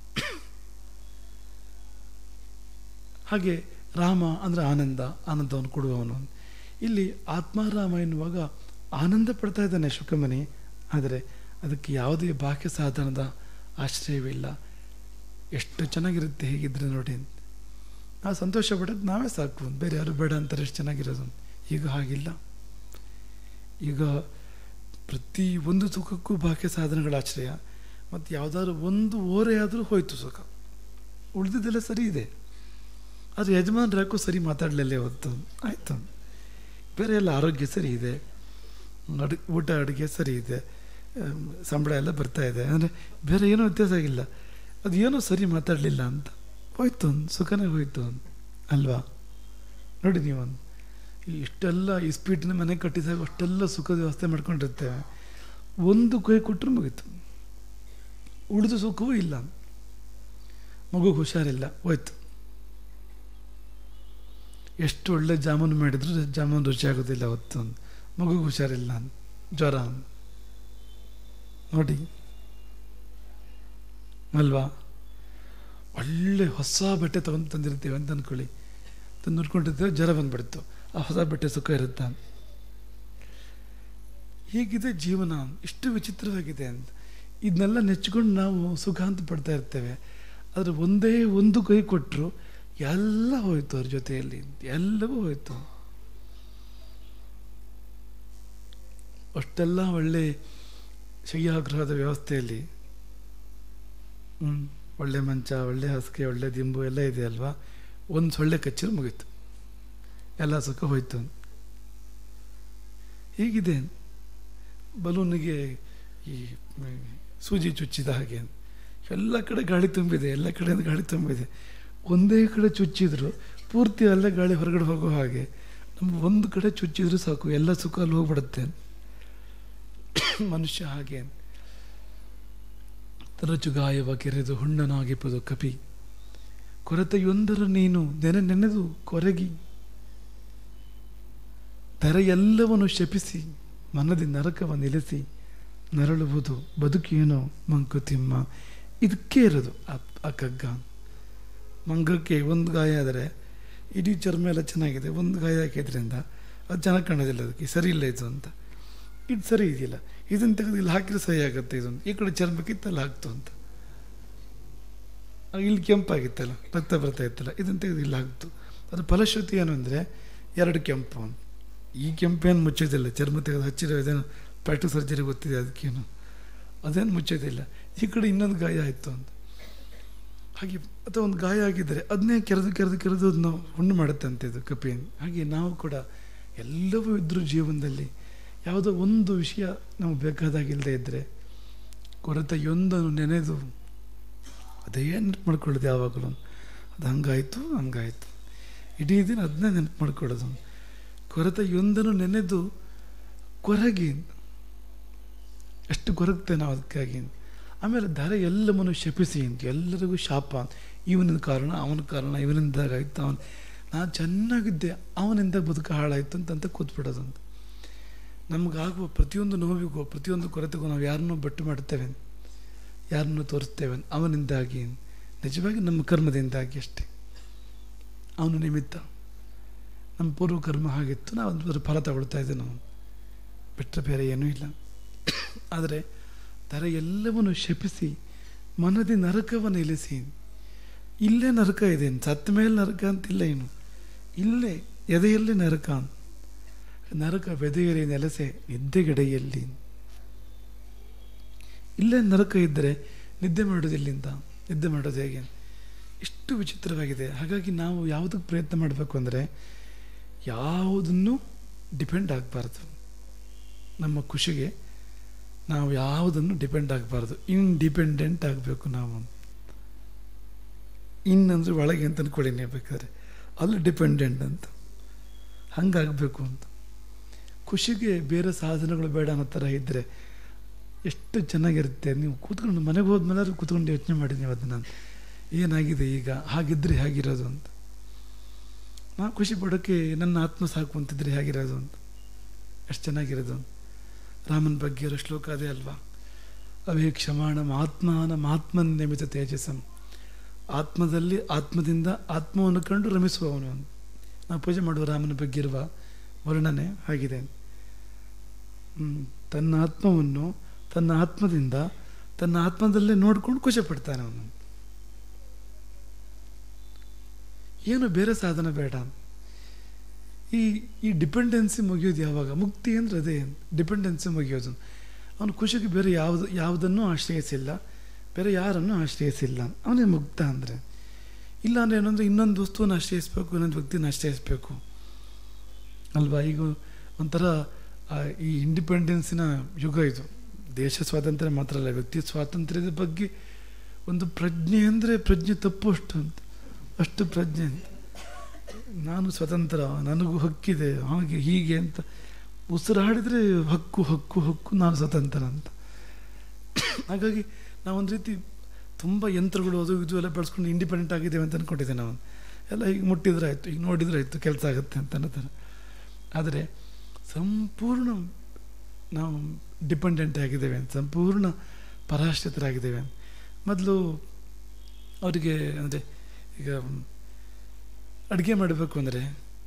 ಹಾಗೆ ರಾಮ ಅಂದರೆ ಆನಂದ ಆನಂದವನ್ನು ಕೊಡುವವನು ಇಲ್ಲಿ ಆತ್ಮಾರಾಮ ಎನ್ನುವಾಗ ಆನಂದ ಪಡ್ತಾ ಇದ್ದಾನೆ ಶುಕಮನಿ ಆದರೆ ಅದಕ್ಕೆ ಯಾವುದೇ ಬಾಹ್ಯ ಸಾಧನದ ಆಶ್ರಯವಿಲ್ಲ ಎಷ್ಟು ಚೆನ್ನಾಗಿರುತ್ತೆ ಹೇಗಿದ್ರೆ ನೋಡಿ ಅಂತ ನಾವು ಸಂತೋಷ ಪಡೋದು ನಾವೇ ಸಾಕು ಬೇರೆ ಯಾರು ಬೇಡ ಅಂತಾರೆ ಎಷ್ಟು ಚೆನ್ನಾಗಿರೋದು ಈಗ ಹಾಗಿಲ್ಲ ಈಗ ಪ್ರತಿ ಒಂದು ಸುಖಕ್ಕೂ ಬಾಹ್ಯ ಸಾಧನಗಳ ಆಶ್ರಯ ಮತ್ತು ಯಾವುದಾದ್ರು ಒಂದು ಓರೆ ಆದರೂ ಹೋಯ್ತು ಸುಖ ಉಳಿದಿದ್ದೆಲ್ಲ ಸರಿ ಇದೆ ಆದರೆ ಯಜಮಾನ್ರು ಯಾಕೋ ಸರಿ ಮಾತಾಡಲಿಲ್ಲ ಇವತ್ತು ಆಯಿತು ಬೇರೆ ಎಲ್ಲ ಆರೋಗ್ಯ ಸರಿ ಇದೆ ಅಡು ಊಟ ಅಡುಗೆ ಸರಿ ಇದೆ ಆಮ್, ಸಂಬಳ ಎಲ್ಲ ಬರ್ತಾ ಇದೆ ಅಂದರೆ ಬೇರೆ ಏನೂ ವ್ಯತ್ಯಾಸ ಆಗಿಲ್ಲ ಅದು ಏನೋ ಸರಿ ಮಾತಾಡಲಿಲ್ಲ ಅಂತ ಹೋಯ್ತು ಒಂದು ಸುಖನೇ ಹೋಯ್ತು ಒಂದು ಅಲ್ವಾ ನೋಡಿ ನೀವು ಒಂದು ಈ ಇಷ್ಟೆಲ್ಲ ಈ ಸ್ಪೀಡ್ನ ಮನೆ ಕಟ್ಟಿದಾಗ ಅಷ್ಟೆಲ್ಲ ಸುಖದ ವ್ಯವಸ್ಥೆ ಮಾಡ್ಕೊಂಡಿರ್ತೇವೆ ಒಂದು ಕೈ ಕೊಟ್ಟರು ಮುಗೀತು ಉಳಿದು ಸುಖವೂ ಇಲ್ಲ ಮಗುಗೆ ಹುಷಾರಿಲ್ಲ ಹೋಯ್ತು ಎಷ್ಟು ಒಳ್ಳೆ ಜಾಮೂನು ಮಾಡಿದ್ರು ಜಾಮೂನು ರುಚಿ ಆಗೋದಿಲ್ಲ ಅವತ್ತು ಒಂದು ಮಗುಗೆ ಹುಷಾರಿಲ್ಲ ಅಂತ ಜ್ವರ ಅಂತ. ನೋಡಿ ಅಲ್ವಾ ಒಳ್ಳೆ ಹೊಸ ಬಟ್ಟೆ ತಗೊಂಡು ತಂದಿರ್ತೀವಿ ಅಂತ ಅಂದ್ಕೊಳ್ಳಿ ತಂದು ನೋಡ್ಕೊಂಡಿರ್ತೇವೆ ಜ್ವರ ಬಂದ್ಬಿಡ್ತು ಆ ಹೊಸ ಬಟ್ಟೆ ಸುಖ ಇರುತ್ತಾ ಹೀಗಿದೆ ಜೀವನ ಇಷ್ಟು ವಿಚಿತ್ರವಾಗಿದೆ ಅಂತ ಇದನ್ನೆಲ್ಲ ನೆಚ್ಕೊಂಡು ನಾವು ಸುಖ ಅಂತ ಪಡ್ತಾ ಇರ್ತೇವೆ ಆದರೆ ಒಂದೇ ಒಂದು ಕೈ ಕೊಟ್ಟರು ಎಲ್ಲ ಹೋಯ್ತು ಅವ್ರ ಜೊತೆಯಲ್ಲಿ ಎಲ್ಲವೂ ಹೋಯ್ತು ಅಷ್ಟೆಲ್ಲ ಒಳ್ಳೆ ಶಯ್ಯಾಗೃಹದ ವ್ಯವಸ್ಥೆಯಲ್ಲಿ ಹ್ಮ್, ಒಳ್ಳೆ ಮಂಚ ಒಳ್ಳೆ ಹಾಸಿಗೆ ಒಳ್ಳೆ ದಿಂಬು ಎಲ್ಲ ಇದೆ ಅಲ್ವಾ ಒಂದು ಸೊಳ್ಳೆ ಕಚ್ಚಿರು ಮುಗೀತು ಎಲ್ಲ ಸುಖ ಹೋಯ್ತು ಹೀಗಿದೆ ಬಲೂನಿಗೆ ಈ ಮ್, ಸೂಜಿ ಚುಚ್ಚಿದ ಹಾಗೆ ಎಲ್ಲ ಕಡೆ ಗಾಳಿ ತುಂಬಿದೆ ಎಲ್ಲ ಕಡೆಯಿಂದ ಗಾಳಿ ತುಂಬಿದೆ ಒಂದೇ ಕಡೆ ಚುಚ್ಚಿದ್ರು ಪೂರ್ತಿ ಅಲ್ಲೇ ಗಾಳಿ ಹೊರಗಡೆ ಹೋಗೋ ಹಾಗೆ ನಮ್ಗೆ ಒಂದು ಕಡೆ ಚುಚ್ಚಿದ್ರು ಸಾಕು ಎಲ್ಲ ಸುಖ ಅಲ್ಲಿ ಹೋಗ್ಬಿಡುತ್ತೆ ಮನುಷ್ಯ ಹಾಗೆ ತರಚುಗಾಯವ ಕೆರೆದು ಹುಣ್ಣನಾಗಿಪ್ಪದು ಕಪಿ ಕೊರತೆಯೊಂದರ ನೀನು ನೆನೆ ನೆನೆದು ಕೊರಗಿ ಧರೆಯೆಲ್ಲವನ್ನು ಶಪಿಸಿ ಮನದಿ ನರಕವ ನಿಲ್ಲಿಸಿ ನರಳುವುದು ಬದುಕೇನೋ ಮಂಕುತಿಮ್ಮ ಇದಕ್ಕೆ ಇರೋದು ಆ- ಆ ಕಗ್ಗ ಮಂಗಕ್ಕೆ ಒಂದು ಗಾಯ ಆದರೆ ಇಡೀ ಚರ್ಮ ಎಲ್ಲ ಚೆನ್ನಾಗಿದೆ ಒಂದು ಗಾಯ ಹಾಕಿದ್ರಿಂದ ಅದು ಚೆನ್ನಾಗಿ ಕಾಣೋದಿಲ್ಲ ಅದಕ್ಕೆ ಸರಿ ಇಲ್ಲ ಇದು ಅಂತ ಇದು ಸರಿ ಇದೆಯಲ್ಲ ಇದನ್ನು ತೆಗೆದು ಇಲ್ಲಿ ಹಾಕಿದ್ರೆ ಸರಿ ಆಗುತ್ತೆ ಇದು ಅಂತ ಈ ಕಡೆ ಚರ್ಮಕ್ಕೆ ಇತ್ತಲ್ಲ ಹಾಕ್ತು ಅಂತ ಆಗ ಇಲ್ಲಿ ಕೆಂಪಾಗಿತ್ತಲ್ಲ ರಕ್ತ ಬರ್ತಾ ಇತ್ತಲ್ಲ ಇದನ್ನು ತೆಗೆದು ಇಲ್ಲಿ ಹಾಕ್ತು ಅದು ಫಲಶ್ರುತಿ ಏನು ಅಂದರೆ ಎರಡು ಕೆಂಪು ಅಂತ ಈ ಕೆಂಪೇನು ಮುಚ್ಚೋದಿಲ್ಲ ಚರ್ಮ ತೆಗೆದು ಹಚ್ಚಿರೋ ಇದೇನು ಪ್ಲಾಸ್ಟಿಕ್ ಸರ್ಜರಿ ಗೊತ್ತಿದೆ ಅದಕ್ಕೇನು ಅದೇನು ಮುಚ್ಚೋದಿಲ್ಲ ಈ ಕಡೆ ಇನ್ನೊಂದು ಗಾಯ ಆಯಿತು ಅಂತ ಹಾಗೆ ಅಥವಾ ಒಂದು ಗಾಯ ಆಗಿದ್ದರೆ ಅದನ್ನೇ ಕೆರೆದು ಕೆರೆದು ಕೆರೆದು ಅದನ್ನ ಹುಣ್ಣು ಮಾಡುತ್ತೆ ಅಂತ ಇದು ಕಪಿ ಹಾಗೆ ನಾವು ಕೂಡ ಎಲ್ಲವೂ ಇದ್ದರೂ ಜೀವನದಲ್ಲಿ ಯಾವುದೋ ಒಂದು ವಿಷಯ ನಮಗೆ ಬೇಕಾದಾಗಿಲ್ಲದೆ ಇದ್ದರೆ ಕೊರತೆಯೊಂದನ್ನು ನೆನೆದು ಅದೇ ನೆನಪು ಮಾಡ್ಕೊಳ್ಳೋದು ಯಾವಾಗಲೂ ಅದು ಹಂಗಾಯಿತು ಹಂಗಾಯಿತು ಇಡೀ ದಿನ ಅದನ್ನೇ ನೆನಪು ಮಾಡ್ಕೊಳ್ಳೋದು ಕೊರತೆಯೊಂದನ್ನು ನೆನೆದು ಕೊರಗಿ ಎಷ್ಟು ಕೊರಗ್ತೇವೆ ನಾವು ಅದಕ್ಕಾಗಿ ಆಮೇಲೆ ಧರೆ ಎಲ್ಲವನ್ನು ಶಪಿಸಿ ಅಂತ ಎಲ್ಲರಿಗೂ ಶಾಪ ಇವನಿಂದ ಕಾರಣ ಅವನ ಕಾರಣ ಇವನಿಂದಾಗಾಯ್ತು ಅವನು ನಾನು ಚೆನ್ನಾಗಿದ್ದೆ ಅವನಿಂದ ಬದುಕು ಹಾಳಾಯಿತು ಅಂತ ಅಂತ ಕೂತ್ಬಿಡೋದು ಅಂತ ನಮಗಾಗುವ ಪ್ರತಿಯೊಂದು ನೋವಿಗೂ ಪ್ರತಿಯೊಂದು ಕೊರತೆಗೂ ನಾವು ಯಾರನ್ನೂ ಬಟ್ಟು ಮಾಡ್ತೇವೆ ಯಾರನ್ನೂ ತೋರಿಸ್ತೇವೆ ಅವನಿಂದಾಗಿ ನಿಜವಾಗಿ ನಮ್ಮ ಕರ್ಮದಿಂದಾಗಿ ಅಷ್ಟೇ ಅವನು ನಿಮಿತ್ತ ನಮ್ಮ ಪೂರ್ವ ಕರ್ಮ ಹಾಗಿತ್ತು ನಾವು ಅದರ ಫಲ ತಗೊಳ್ತಾ ಇದ್ದೆ ನಾವು ಬಿಟ್ಟರೆ ಬೇರೆ ಏನೂ ಇಲ್ಲ ಆದರೆ ತರ ಎಲ್ಲವನ್ನು ಶಪಿಸಿ ಮನದಿ ನರಕವನ್ನು ಇಳಿಸಿ ಇಲ್ಲೇ ನರಕ ಇದೆ ಸತ್ತ ಮೇಲೆ ನರಕ ಅಂತಿಲ್ಲ ಏನು ಇಲ್ಲೇ ಎದೆಯಲ್ಲಿ ನರಕ ಅಂತ. ನರಕ ಬೆದೆಯಲ್ಲಿ ನೆಲೆಸೆ ನಿದ್ದೆಗೆಡೆಯಲ್ಲಿ ಇಲ್ಲೇ ನರಕ ಇದ್ದರೆ ನಿದ್ದೆ ಮಾಡೋದಿಲ್ಲಿಂದ ನಿದ್ದೆ ಮಾಡೋದು ಹೇಗೆ ಇಷ್ಟು ವಿಚಿತ್ರವಾಗಿದೆ ಹಾಗಾಗಿ ನಾವು ಯಾವುದಕ್ಕೆ ಪ್ರಯತ್ನ ಮಾಡಬೇಕು ಅಂದರೆ ಯಾವುದನ್ನು ಡಿಪೆಂಡ್ ಆಗಬಾರ್ದು ನಮ್ಮ ಖುಷಿಗೆ ನಾವು ಯಾವುದನ್ನು ಡಿಪೆಂಡ್ ಆಗಬಾರ್ದು ಇಂಡಿಪೆಂಡೆಂಟ್ ಆಗಬೇಕು ನಾವು ಇನ್ ಅಂದರೆ ಒಳಗೆ ಅಂತ ಅನ್ಕೊಳ್ಳಿ ನೀವು ಬೇಕಾದ್ರೆ ಅಲ್ಲಿ ಡಿಪೆಂಡೆಂಟ್ ಅಂತ ಹಂಗಾಗಬೇಕು ಅಂತ ಖುಷಿಗೆ ಬೇರೆ ಸಾಧನಗಳು ಬೇಡ ಅನ್ನೋ ಥರ ಇದ್ದರೆ ಎಷ್ಟು ಚೆನ್ನಾಗಿರುತ್ತೆ ನೀವು ಕೂತ್ಕೊಂಡು ಮನೆಗೆ ಹೋದ್ಮೇಲೆ ಕೂತ್ಕೊಂಡು ಯೋಚನೆ ಮಾಡಿ ನೀವು ಅದನ್ನು ಏನಾಗಿದೆ ಈಗ ಹಾಗಿದ್ರೆ ಹೇಗಿರೋದು ಅಂತ ನಾ ಖುಷಿ ಪಡೋಕ್ಕೆ ನನ್ನ ಆತ್ಮ ಸಾಕು ಅಂತಿದ್ರೆ ಹೇಗಿರೋದು ಅಂತ ಎಷ್ಟು ಚೆನ್ನಾಗಿರೋದು ಅಂತ ರಾಮನ ಬಗ್ಗೆ ಇರೋ ಶ್ಲೋಕ ಅದೇ ಅಲ್ವಾ ಅವೇ ಕ್ಷಮಾಣಂ ಆತ್ಮಾನಂ ಆತ್ಮನ್ ನಿಮಿತ ತೇಜಸ್ಸಂ ಆತ್ಮದಲ್ಲಿ ಆತ್ಮದಿಂದ ಆತ್ಮವನ್ನು ಕಂಡು ರಮಿಸುವವನು ಅಂತ. ನಾವು ಪೂಜೆ ಮಾಡುವ ರಾಮನ ಬಗ್ಗೆ ಇರುವ ವರ್ಣನೆ ಆಗಿದೆ ಹ್ಮ್. ತನ್ನ ಆತ್ಮವನ್ನು ತನ್ನ ಆತ್ಮದಿಂದ ತನ್ನ ಆತ್ಮದಲ್ಲೇ ನೋಡ್ಕೊಂಡು ಖುಷಿ ಪಡ್ತಾನೆ ಅವನು ಏನು ಬೇರೆ ಸಾಧನ ಬೇಡ ಈ ಈ ಡಿಪೆಂಡೆನ್ಸಿ ಮುಗಿಯೋದು ಯಾವಾಗ ಮುಕ್ತಿ ಅಂದರೆ ಅದೇ ಡಿಪೆಂಡೆನ್ಸಿ ಮುಗಿಯೋದು ಅವನು ಖುಷಿಗೆ ಬೇರೆ ಯಾವುದು ಯಾವುದನ್ನೂ ಆಶ್ರಯಿಸಿಲ್ಲ ಬೇರೆ ಯಾರನ್ನೂ ಆಶ್ರಯಿಸಿಲ್ಲ ಅವನೇ ಮುಕ್ತ ಅಂದರೆ ಇಲ್ಲ ಅಂದರೆ ಏನಂದರೆ ಇನ್ನೊಂದು ವಸ್ತುವನ್ನು ಆಶ್ರಯಿಸಬೇಕು ಇನ್ನೊಂದು ವ್ಯಕ್ತಿನ ಆಶ್ರಯಿಸಬೇಕು ಅಲ್ವಾ ಈಗ ಒಂಥರ ಆ, ಈ ಇಂಡಿಪೆಂಡೆನ್ಸಿನ ಯುಗ ಇದು ದೇಶ ಸ್ವಾತಂತ್ರ್ಯ ಮಾತ್ರ ಅಲ್ಲ ವ್ಯಕ್ತಿ ಸ್ವಾತಂತ್ರ್ಯದ ಬಗ್ಗೆ ಒಂದು ಪ್ರಜ್ಞೆ ಅಂದರೆ ಪ್ರಜ್ಞೆ ತಪ್ಪು ಅಷ್ಟು ಅಂತ ಅಷ್ಟು ಪ್ರಜ್ಞೆ ಅಂತ ನಾನು ಸ್ವತಂತ್ರ ನನಗೂ ಹಕ್ಕಿದೆ ಹಾಗೆ ಹೀಗೆ ಅಂತ ಉಸಿರಾಡಿದರೆ ಹಕ್ಕು ಹಕ್ಕು ಹಕ್ಕು ನಾನು ಸ್ವತಂತ್ರ ಅಂತ ಹಾಗಾಗಿ ನಾವೊಂದು ರೀತಿ ತುಂಬ ಯಂತ್ರಗಳು ಅದು ಇದು ಎಲ್ಲ ಬೆಳೆಸ್ಕೊಂಡು ಇಂಡಿಪೆಂಡೆಂಟ್ ಆಗಿದ್ದೇವೆ ಅಂತ ಅಂದ್ಕೊಂಡಿದ್ದೆ ನಾವು ಎಲ್ಲ ಈಗ ಮುಟ್ಟಿದ್ರೆ ಆಯಿತು ಈಗ ನೋಡಿದ್ರೆ ಆಯಿತು ಕೆಲಸ ಆಗುತ್ತೆ ಅಂತ ಅನ್ನೋತಾರೆ ಆದರೆ ಸಂಪೂರ್ಣ ನಾವು ಡಿಪೆಂಡೆಂಟ್ ಆಗಿದ್ದೇವೆ ಅಂತ ಸಂಪೂರ್ಣ ಪರಾಶ್ರಿತರಾಗಿದ್ದೇವೆ ಮೊದಲು ಅವರಿಗೆ ಅಂದರೆ ಈಗ ಅಡುಗೆ ಮಾಡಬೇಕು ಅಂದರೆ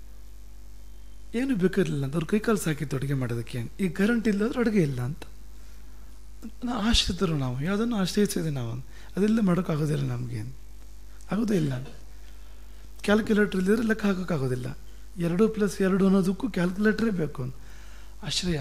ಏನು ಬೇಕಾಗಿರಲಿಲ್ಲ ಅಂತ ಅವ್ರ ಕೈಕಾಲು ಸಾಕಿತ್ತು ಅಡುಗೆ ಮಾಡೋದಕ್ಕೆ ಈಗ ಕರೆಂಟ್ ಇಲ್ಲ ಅಂದ್ರೆ ಅಡುಗೆ ಇಲ್ಲ ಅಂತ ನಾವು ಆಶ್ರಿತರು ನಾವು ಯಾವುದನ್ನು ಆಶ್ರಯಿಸಿದೆ ನಾವು ಅದೆಲ್ಲ ಮಾಡೋಕ್ಕಾಗೋದಿಲ್ಲ ನಮಗೆ ಆಗೋದೇ ಇಲ್ಲ ಕ್ಯಾಲ್ಕುಲೇಟರ್ ಇಲ್ಲದ್ರೆ ಲೆಕ್ಕ ಹಾಕೋಕ್ಕಾಗೋದಿಲ್ಲ ಎರಡು ಪ್ಲಸ್ ಎರಡು ಅನ್ನೋದಕ್ಕೂ ಕ್ಯಾಲ್ಕುಲೇಟರೇ ಬೇಕು ಆಶ್ರಯ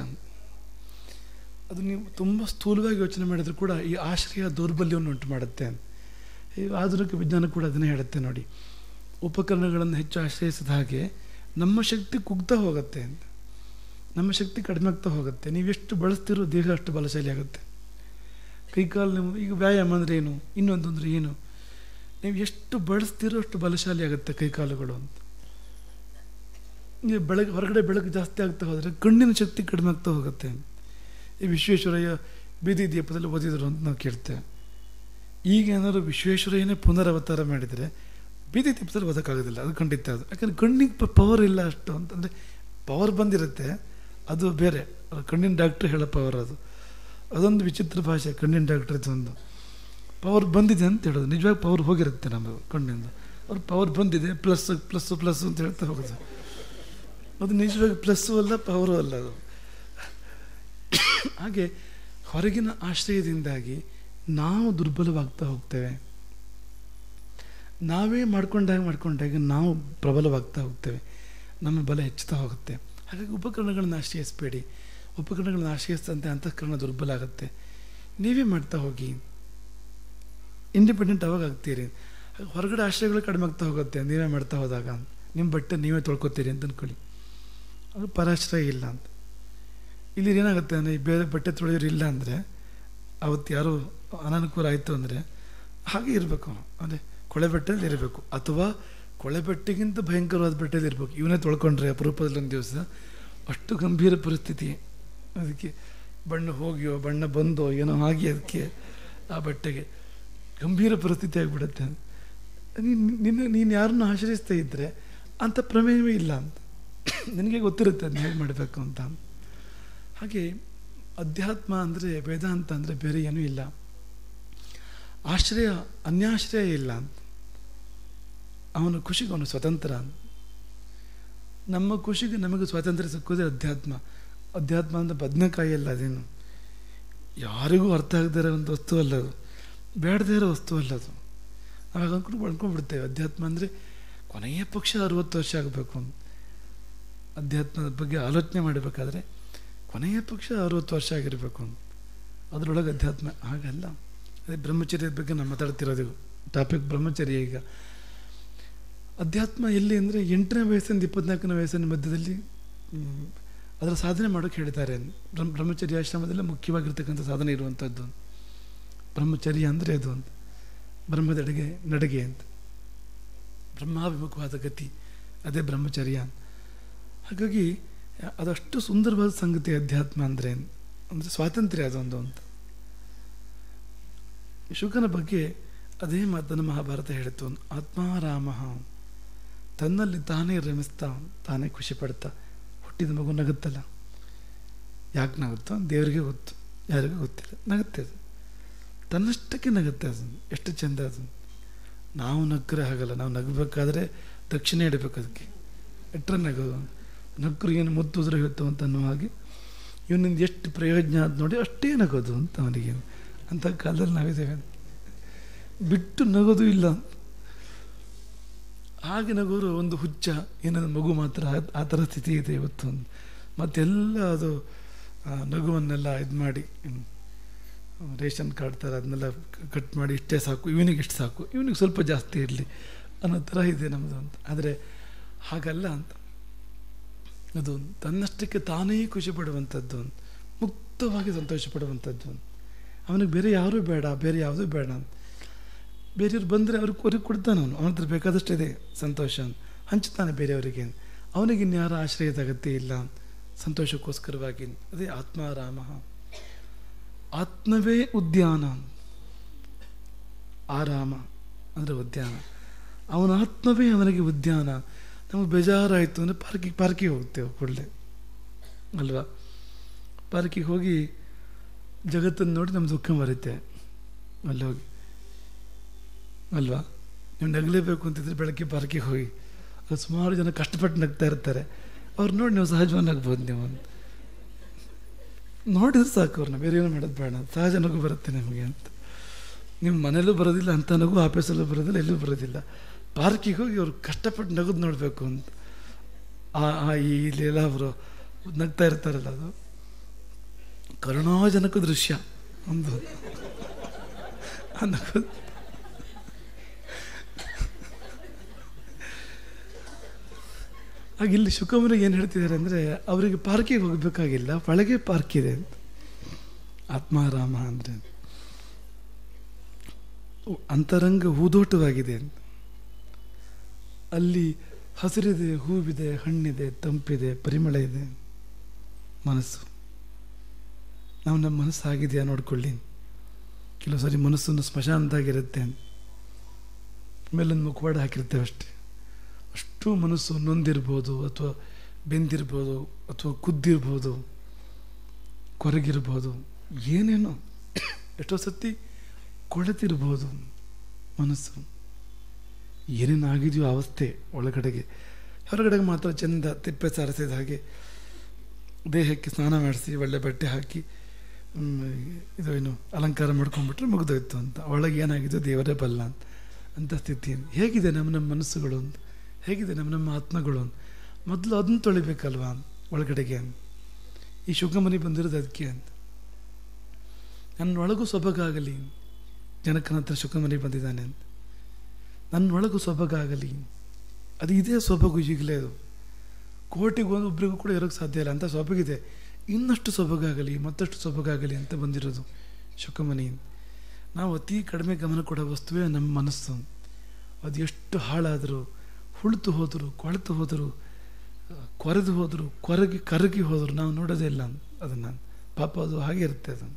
ಅದು ನೀವು ತುಂಬ ಸ್ಥೂಲವಾಗಿ ಯೋಚನೆ ಮಾಡಿದರೂ ಕೂಡ ಈ ಆಶ್ರಯ ದೌರ್ಬಲ್ಯವನ್ನು ಉಂಟು ಮಾಡುತ್ತೆ ಈ ಆಧುನಿಕ ವಿಜ್ಞಾನ ಕೂಡ ಅದನ್ನೇ ಹೇಳುತ್ತೆ ನೋಡಿ ಉಪಕರಣಗಳನ್ನು ಹೆಚ್ಚು ಆಶ್ರಯಿಸಿದ ಹಾಗೆ ನಮ್ಮ ಶಕ್ತಿ ಕುಗ್ತಾ ಹೋಗುತ್ತೆ ಅಂತ ನಮ್ಮ ಶಕ್ತಿ ಕಡಿಮೆ ಆಗ್ತಾ ಹೋಗುತ್ತೆ ನೀವು ಎಷ್ಟು ಬಳಸ್ತಿರೋ ದೇಹ ಅಷ್ಟು ಬಲಶಾಲಿ ಆಗುತ್ತೆ ಕೈಕಾಲು ನೀವು ಈಗ ವ್ಯಾಯಾಮ ಅಂದರೆ ಏನು ಇನ್ನೊಂದು ಅಂದರೆ ಏನು ನೀವು ಎಷ್ಟು ಬಳಸ್ತಿರೋ ಅಷ್ಟು ಬಲಶಾಲಿ ಆಗುತ್ತೆ ಕೈಕಾಲುಗಳು ಅಂತ ನೀವು ಬೆಳಗ್ಗೆ ಹೊರಗಡೆ ಬೆಳಕು ಜಾಸ್ತಿ ಆಗ್ತಾ ಹೋದರೆ ಕಣ್ಣಿನ ಶಕ್ತಿ ಕಡಿಮೆ ಆಗ್ತಾ ಹೋಗುತ್ತೆ ಈ ವಿಶ್ವೇಶ್ವರಯ್ಯ ಬೀದಿ ದೀಪದಲ್ಲಿ ಓದಿದ್ರು ಅಂತ ನಾವು ಕೇಳ್ತೇವೆ ಈಗ ಏನಾದ್ರು ವಿಶ್ವೇಶ್ವರಯ್ಯನೇ ಪುನರವತಾರ ಮಾಡಿದರೆ ಬೀದಿ ದೀಪದಲ್ಲಿ ಓದೋಕ್ಕಾಗೋದಿಲ್ಲ ಅದು ಖಂಡಿತ ಅದು ಯಾಕಂದರೆ ಕಣ್ಣಿಗೆ ಪವರ್ ಇಲ್ಲ ಅಷ್ಟು ಅಂತಂದರೆ ಪವರ್ ಬಂದಿರುತ್ತೆ ಅದು ಬೇರೆ ಅದು ಕಣ್ಣಿನ ಡಾಕ್ಟ್ರ್ ಹೇಳೋ ಪವರ್ ಅದು ಅದೊಂದು ವಿಚಿತ್ರ ಭಾಷೆ ಕಣ್ಣಿನ ಡಾಕ್ಟ್ರದ್ದು ಒಂದು ಪವರ್ ಬಂದಿದೆ ಅಂತ ಹೇಳೋದು ನಿಜವಾಗಿ ಪವರ್ ಹೋಗಿರುತ್ತೆ ನಮ್ಮದು ಕಣ್ಣಿಂದ ಅವ್ರ ಪವರ್ ಬಂದಿದೆ ಪ್ಲಸ್ ಪ್ಲಸ್ ಪ್ಲಸ್ ಅಂತ ಹೇಳ್ತಾ ಹೋಗೋದು ಅದು ನಿಜವಾಗಿ ಪ್ಲಸ್ಸು ಅಲ್ಲ ಪವರು ಅಲ್ಲ ಅದು ಹಾಗೆ ಹೊರಗಿನ ಆಶ್ರಯದಿಂದಾಗಿ ನಾವು ದುರ್ಬಲವಾಗ್ತಾ ಹೋಗ್ತೇವೆ ನಾವೇ ಮಾಡ್ಕೊಂಡಾಗ ಮಾಡ್ಕೊಂಡಾಗ ನಾವು ಪ್ರಬಲವಾಗ್ತಾ ಹೋಗ್ತೇವೆ ನಮ್ಮ ಬಲ ಹೆಚ್ಚುತ್ತಾ ಹೋಗುತ್ತೆ ಹಾಗಾಗಿ ಉಪಕರಣಗಳನ್ನು ಆಶ್ರಯಿಸಬೇಡಿ ಉಪಕರಣಗಳನ್ನು ಆಶ್ರಯಿಸಿದಂತೆ ಅಂತಃಕರಣ ದುರ್ಬಲ ಆಗುತ್ತೆ ನೀವೇ ಮಾಡ್ತಾ ಹೋಗಿ ಇಂಡಿಪೆಂಡೆಂಟ್ ಅವಾಗ ಆಗ್ತೀರಿ ಹೊರಗಡೆ ಆಶ್ರಯಗಳು ಕಡಿಮೆ ಆಗ್ತಾ ಹೋಗುತ್ತೆ ನೀವೇ ಮಾಡ್ತಾ ಹೋದಾಗ ನಿಮ್ಮ ಬಟ್ಟೆ ನೀವೇ ತೊಳ್ಕೊತೀರಿ ಅಂತ ಅಂದ್ಕೊಳ್ಳಿ ಅದು ಪರಾಶ್ರಯ ಇಲ್ಲ ಅಂತ ಇಲ್ಲಿ ಏನಾಗುತ್ತೆ ಅಂದರೆ ಬೇರೆ ಬಟ್ಟೆ ತೊಳೆಯೋರು ಇಲ್ಲ ಅಂದರೆ ಅವತ್ತು ಯಾರೋ ಅನಾನುಕೂಲ ಆಯಿತು ಅಂದರೆ ಹಾಗೆ ಇರಬೇಕು ಅಂದರೆ ಕೊಳೆ ಬಟ್ಟೆಯಲ್ಲಿ ಇರಬೇಕು ಅಥವಾ ಕೊಳೆ ಬಟ್ಟೆಗಿಂತ ಭಯಂಕರವಾದ ಬಟ್ಟೆಯಲ್ಲಿ ಇರಬೇಕು ಇವನೇ ತೊಳ್ಕೊಂಡ್ರೆ ಅಪರೂಪದಲ್ಲಿ ಒಂದು ದಿವಸ ಅಷ್ಟು ಗಂಭೀರ ಪರಿಸ್ಥಿತಿ ಅದಕ್ಕೆ ಬಣ್ಣ ಹೋಗಿಯೋ ಬಣ್ಣ ಬಂದೋ ಏನೋ ಆಗಿ ಅದಕ್ಕೆ ಆ ಬಟ್ಟೆಗೆ ಗಂಭೀರ ಪರಿಸ್ಥಿತಿ ಆಗಿಬಿಡುತ್ತೆ ನೀನು ನಿನ್ನ ನೀನು ಯಾರನ್ನು ಆಶ್ರಯಿಸ್ತಾ ಇದ್ದರೆ ಅಂಥ ಪ್ರಮೇಯವೇ ಇಲ್ಲ ಅಂತ ನಿನಗೆ ಗೊತ್ತಿರುತ್ತೆ ಅದನ್ನ ಹೇಗೆ ಮಾಡಬೇಕು ಅಂತ ಹಾಗೆ ಅಧ್ಯಾತ್ಮ ಅಂದರೆ ವೇದಾಂತ ಅಂದರೆ ಬೇರೆ ಏನೂ ಇಲ್ಲ ಆಶ್ರಯ ಅನ್ಯಾಶ್ರಯ ಇಲ್ಲ ಅಂತ ಅವನ ಖುಷಿಗೆ ಅವನು ಸ್ವತಂತ್ರ ನಮ್ಮ ಖುಷಿಗೆ ನಮಗೆ ಸ್ವಾತಂತ್ರ್ಯ ಸಿಕ್ಕೋದೇ ಅಧ್ಯಾತ್ಮ ಅಧ್ಯಾತ್ಮ ಅಂದರೆ ಬದನೆಕಾಯಿ ಅಲ್ಲ ಅದೇನು ಯಾರಿಗೂ ಅರ್ಥ ಆಗದೇ ಇರೋ ಒಂದು ವಸ್ತು ಅಲ್ಲ ಅದು ಬೇಡದೇ ಇರೋ ವಸ್ತು ಅಲ್ಲ ಅದು ನಾವಾಗ ಅಂದ್ಕೊಂಡು ಬಂದ್ಕೊಂಡ್ಬಿಡ್ತೇವೆ ಅಧ್ಯಾತ್ಮ ಅಂದರೆ ಕೊನೆಯ ಪಕ್ಷ ಅರುವತ್ತು ವರ್ಷ ಆಗಬೇಕು ಅಧ್ಯಾತ್ಮದ ಬಗ್ಗೆ ಆಲೋಚನೆ ಮಾಡಬೇಕಾದ್ರೆ ಕೊನೆಯ ಪಕ್ಷ ಅರುವತ್ತು ವರ್ಷ ಆಗಿರಬೇಕು ಅಂತ ಅದರೊಳಗೆ ಅಧ್ಯಾತ್ಮ ಹಾಗಲ್ಲ ಅದೇ ಬ್ರಹ್ಮಚರ್ಯದ ಬಗ್ಗೆ ನಾವು ಮಾತಾಡ್ತಿರೋದು ಟಾಪಿಕ್ ಬ್ರಹ್ಮಚರ್ಯ ಈಗ ಅಧ್ಯಾತ್ಮ ಎಲ್ಲಿ ಅಂದರೆ ಎಂಟನೇ ವಯಸ್ಸಿಂದ ಇಪ್ಪತ್ನಾಲ್ಕನೇ ವಯಸ್ಸಿನ ಮಧ್ಯದಲ್ಲಿ ಅದರ ಸಾಧನೆ ಮಾಡೋಕ್ಕೆ ಹೇಳ್ತಾರೆ ಬ್ರಹ್ಮ ಬ್ರಹ್ಮಚರ್ಯ ಆಶ್ರಮದಲ್ಲೇ ಮುಖ್ಯವಾಗಿರ್ತಕ್ಕಂಥ ಸಾಧನೆ ಇರುವಂಥದ್ದು ಬ್ರಹ್ಮಚರ್ಯ ಅಂದರೆ ಅದು ಅಂತ ಬ್ರಹ್ಮದೆಡೆಗೆ ನಡಿಗೆ ಅಂತ ಬ್ರಹ್ಮಾಭಿಮುಖವಾದ ಗತಿ ಅದೇ ಬ್ರಹ್ಮಚರ್ಯ ಹಾಗಾಗಿ ಅದಷ್ಟು ಸುಂದರವಾದ ಸಂಗತಿ ಅಧ್ಯಾತ್ಮ ಅಂದರೆ ಅಂದರೆ ಸ್ವಾತಂತ್ರ್ಯ ಅದೊಂದು ಅಂತ ಶುಕನ ಬಗ್ಗೆ ಅದೇ ಮಾತನ್ನು ಮಹಾಭಾರತ ಹೇಳಿತು ಆತ್ಮಾರಾಮ ತನ್ನಲ್ಲಿ ತಾನೇ ರಮಿಸ್ತಾ ತಾನೇ ಖುಷಿ ಪಡ್ತಾ ಹುಟ್ಟಿದ ಮಗು ನಗುತ್ತಲ್ಲ ಯಾಕೆ ನಗುತ್ತೋ ದೇವರಿಗೆ ಗೊತ್ತು ಯಾರಿಗೂ ಗೊತ್ತಿಲ್ಲ ನಗುತ್ತೆ ಅದು ತನ್ನಷ್ಟಕ್ಕೆ ನಗುತ್ತೆ ಅದು ಎಷ್ಟು ಚೆಂದ ಅದು ನಾವು ನಕ್ಕರೆ ಹಾಗಲ್ಲ ನಾವು ನಗಬೇಕಾದ್ರೆ ದಕ್ಷಿಣೆ ಇಡಬೇಕು ಅದಕ್ಕೆ ಎಟ್ರೆ ನಗೋದು ನಕ್ಕರು ಏನು ಮುತ್ತುದ್ರೆ ಇವತ್ತು ಅಂತ ಅನ್ನೋ ಹಾಗೆ ಇವನಿಂದ ಎಷ್ಟು ಪ್ರಯೋಜನ ಅದು ನೋಡಿ ಅಷ್ಟೇ ನಗೋದು ಅಂತ ಅವನಿಗೆ ಅಂಥ ಕಾಲದಲ್ಲಿ ನಾವಿದ್ದೇವೆ ಬಿಟ್ಟು ನಗೋದು ಇಲ್ಲ ಹಾಗೆ ನಗೋರು ಒಂದು ಹುಚ್ಚ ಏನದು ಮಗು ಮಾತ್ರ ಆ ಥರ ಸ್ಥಿತಿ ಇದೆ ಇವತ್ತು ಮತ್ತೆಲ್ಲ ಅದು ನಗುವನ್ನೆಲ್ಲ ಇದು ಮಾಡಿ ರೇಷನ್ ಕಾರ್ಡ್ ಥರ ಅದನ್ನೆಲ್ಲ ಕಟ್ ಮಾಡಿ ಇಷ್ಟೇ ಸಾಕು ಇವನಿಗೆ ಇಷ್ಟು ಸಾಕು ಇವನಿಗೆ ಸ್ವಲ್ಪ ಜಾಸ್ತಿ ಇರಲಿ ಅನ್ನೋ ಥರ ಇದೆ ನಮ್ಮದು ಅಂತ ಆದರೆ ಹಾಗಲ್ಲ ಅಂತ ಅದು ತನ್ನಷ್ಟಕ್ಕೆ ತಾನೇ ಖುಷಿ ಪಡುವಂಥದ್ದು ಅಂತ ಮುಕ್ತವಾಗಿ ಸಂತೋಷ ಪಡುವಂಥದ್ದು ಅಂತ ಅವನಿಗೆ ಬೇರೆ ಯಾರೂ ಬೇಡ ಬೇರೆ ಯಾವುದೂ ಬೇಡ ಅಂತ ಬೇರೆಯವ್ರು ಬಂದರೆ ಅವ್ರಿಗೆ ಅವ್ರಿಗೆ ಕೊಡ್ತಾನೆ ಅವನು ಅವನ ಹತ್ರ ಬೇಕಾದಷ್ಟು ಇದೆ ಸಂತೋಷ ಅಂತ ಹಂಚ್ತಾನೆ ಬೇರೆಯವರಿಗೆ ಅವನಿಗೆ ಇನ್ಯಾರ ಆಶ್ರಯದ ಅಗತ್ಯ ಇಲ್ಲ ಸಂತೋಷಕ್ಕೋಸ್ಕರವಾಗಿ ಅದೇ ಆತ್ಮಾರಾಮ ಆತ್ಮವೇ ಉದ್ಯಾನ ಆರಾಮ ಅಂದರೆ ಉದ್ಯಾನ ಅವನ ಆತ್ಮವೇ ಅವನಿಗೆ ಉದ್ಯಾನ ನಮಗೆ ಬೇಜಾರಾಯಿತು ಅಂದರೆ ಪಾರ್ಕಿಗೆ ಪಾರ್ಕಿಗೆ ಹೋಗ್ತೇವೆ ಕೂಡಲೇ ಅಲ್ವಾ ಪಾರ್ಕಿಗೆ ಹೋಗಿ ಜಗತ್ತನ್ನು ನೋಡಿ ನಮ್ಮ ದುಃಖ ಮರುತ್ತೆ ಅಲ್ಲಿ ಹೋಗಿ ಅಲ್ವಾ ನೀವು ನಗಲೇಬೇಕು ಅಂತಿದ್ರೆ ಬೆಳಗ್ಗೆ ಪಾರ್ಕಿಗೆ ಹೋಗಿ ಅದು ಸುಮಾರು ಜನ ಕಷ್ಟಪಟ್ಟು ನಗ್ತಾ ಇರ್ತಾರೆ ಅವ್ರು ನೋಡಿ ನೀವು ಸಹಜವಾಗಿ ನಗ್ಬೋದು ನೀವು ನೋಡಿದ್ರೆ ಸಾಕು ಅವ್ರನ್ನ ಬೇರೆ ಏನೂ ಮಾಡೋದು ಬೇಡ ಸಹಜ ನಗು ಬರುತ್ತೆ ನಿಮಗೆ ಅಂತ ನಿಮ್ಮ ಮನೇಲೂ ಬರೋದಿಲ್ಲ ಅಂತ ನಗು ಆಫೀಸಲ್ಲೂ ಬರೋದಿಲ್ಲ ಎಲ್ಲೂ ಬರೋದಿಲ್ಲ ಪಾರ್ಕಿಗೆ ಹೋಗಿ ಅವ್ರು ಕಷ್ಟಪಟ್ಟು ನಗದು ನೋಡಬೇಕು ಅಂತ ಆ ಆ ಈ ಇಲ್ಲೆಲ್ಲ ಅವರು ನಗ್ತಾ ಇರ್ತಾರಲ್ಲ ಅದು ಕರುಣಾಜನಕ ದೃಶ್ಯ ಒಂದು ಆ ನಗು ಆಗ ಇಲ್ಲಿ ಶುಕಮನಿಗೆ ಏನು ಹೇಳ್ತಿದ್ದಾರೆ ಅಂದರೆ ಅವರಿಗೆ ಪಾರ್ಕಿಗೆ ಹೋಗಬೇಕಾಗಿಲ್ಲ ಒಳಗೆ ಪಾರ್ಕ್ ಇದೆ ಅಂತ ಆತ್ಮಾರಾಮ ಅಂದರೆ ಅಂತರಂಗ ಹೂದೋಟವಾಗಿದೆ ಅಂತ ಅಲ್ಲಿ ಹಸಿರಿದೆ ಹೂವಿದೆ ಹಣ್ಣಿದೆ ತಂಪಿದೆ ಪರಿಮಳ ಇದೆ ಮನಸ್ಸು ನಾವು ನಮ್ಮ ಮನಸ್ಸು ಆಗಿದೆಯಾ ನೋಡ್ಕೊಳ್ಳಿ ಕೆಲವು ಸರಿ ಮನಸ್ಸನ್ನು ಸ್ಮಶಾನದಾಗಿರುತ್ತೆ ಮೇಲೊಂದು ಮುಖವಾಡ ಹಾಕಿರ್ತೇವೆ ಅಷ್ಟೇ ಅಷ್ಟು ಮನಸ್ಸು ನೊಂದಿರ್ಬೋದು ಅಥವಾ ಬೆಂದಿರ್ಬೋದು ಅಥವಾ ಕುದ್ದಿರ್ಬೋದು ಕೊರಗಿರ್ಬೋದು ಏನೇನೋ ಎಷ್ಟೋ ಸತಿ ಕೊಳೆತಿರ್ಬೋದು ಮನಸ್ಸು ಏನೇನು ಆಗಿದೆಯೋ ಅವಸ್ಥೆ ಒಳಗಡೆಗೆ ಹೊರಗಡೆಗೆ ಮಾತ್ರ ಚೆಂದ ತಿಪ್ಪೆ ಸಾರಿಸಿದ ಹಾಗೆ ದೇಹಕ್ಕೆ ಸ್ನಾನ ಮಾಡಿಸಿ ಒಳ್ಳೆ ಬಟ್ಟೆ ಹಾಕಿ ಇದು ಏನು ಅಲಂಕಾರ ಮಾಡ್ಕೊಂಡ್ಬಿಟ್ರೆ ಮುಗಿದೋಯ್ತು ಅಂತ ಒಳಗೆ ಏನಾಗಿದೆಯೋ ದೇವರೇ ಬಲ್ಲ ಅಂತ ಅಂಥ ಸ್ಥಿತಿ ಹೇಗಿದೆ ನಮ್ಮ ನಮ್ಮ ಮನಸ್ಸುಗಳು ಅಂತ ಹೇಗಿದೆ ನಮ್ಮ ನಮ್ಮ ಆತ್ಮಗಳು ಅಂತ ಮೊದಲು ಅದನ್ನು ತೊಳಿಬೇಕಲ್ವಾ ಒಳಗಡೆಗೆ ಈ ಶುಗಮನಿ ಬಂದಿರೋದು ಅದಕ್ಕೆ ಅಂತ ನನ್ನೊಳಗೂ ಸೊಬಗಾಗಲಿ ಜನಕನ ಹತ್ರ ಶುಕಮನಿ ಬಂದಿದ್ದಾನೆ ಅಂತ ನನ್ನೊಳಗೂ ಸೊಬಗಾಗಲಿ ಅದು ಇದೇ ಸೊಬಗು ಈಗಲೇ ಅದು ಕೋಟಿಗೆ ಒಂದು ಒಬ್ರಿಗೂ ಕೂಡ ಇರೋಕ್ಕೆ ಸಾಧ್ಯ ಇಲ್ಲ ಅಂತ ಸೊಬಗಿದೆ ಇನ್ನಷ್ಟು ಸೊಬಗಾಗಲಿ ಮತ್ತಷ್ಟು ಸೊಬಗಾಗಲಿ ಅಂತ ಬಂದಿರೋದು ಶುಕಮನಿ ನಾವು ಅತಿ ಕಡಿಮೆ ಗಮನ ಕೊಡೋ ವಸ್ತುವೇ ನಮ್ಮ ಮನಸ್ಸು ಅದು ಎಷ್ಟು ಹಾಳಾದರೂ ಹುಳಿತು ಹೋದರು ಕೊಳೆತು ಹೋದರು ಕೊರೆದು ಹೋದರು ಕೊರಗಿ ಕರಗಿ ಹೋದರು ನಾವು ನೋಡೋದೇ ಇಲ್ಲ ಅದನ್ನು ಪಾಪ ಅದು ಹಾಗೆ ಇರುತ್ತೆ ಅದನ್ನು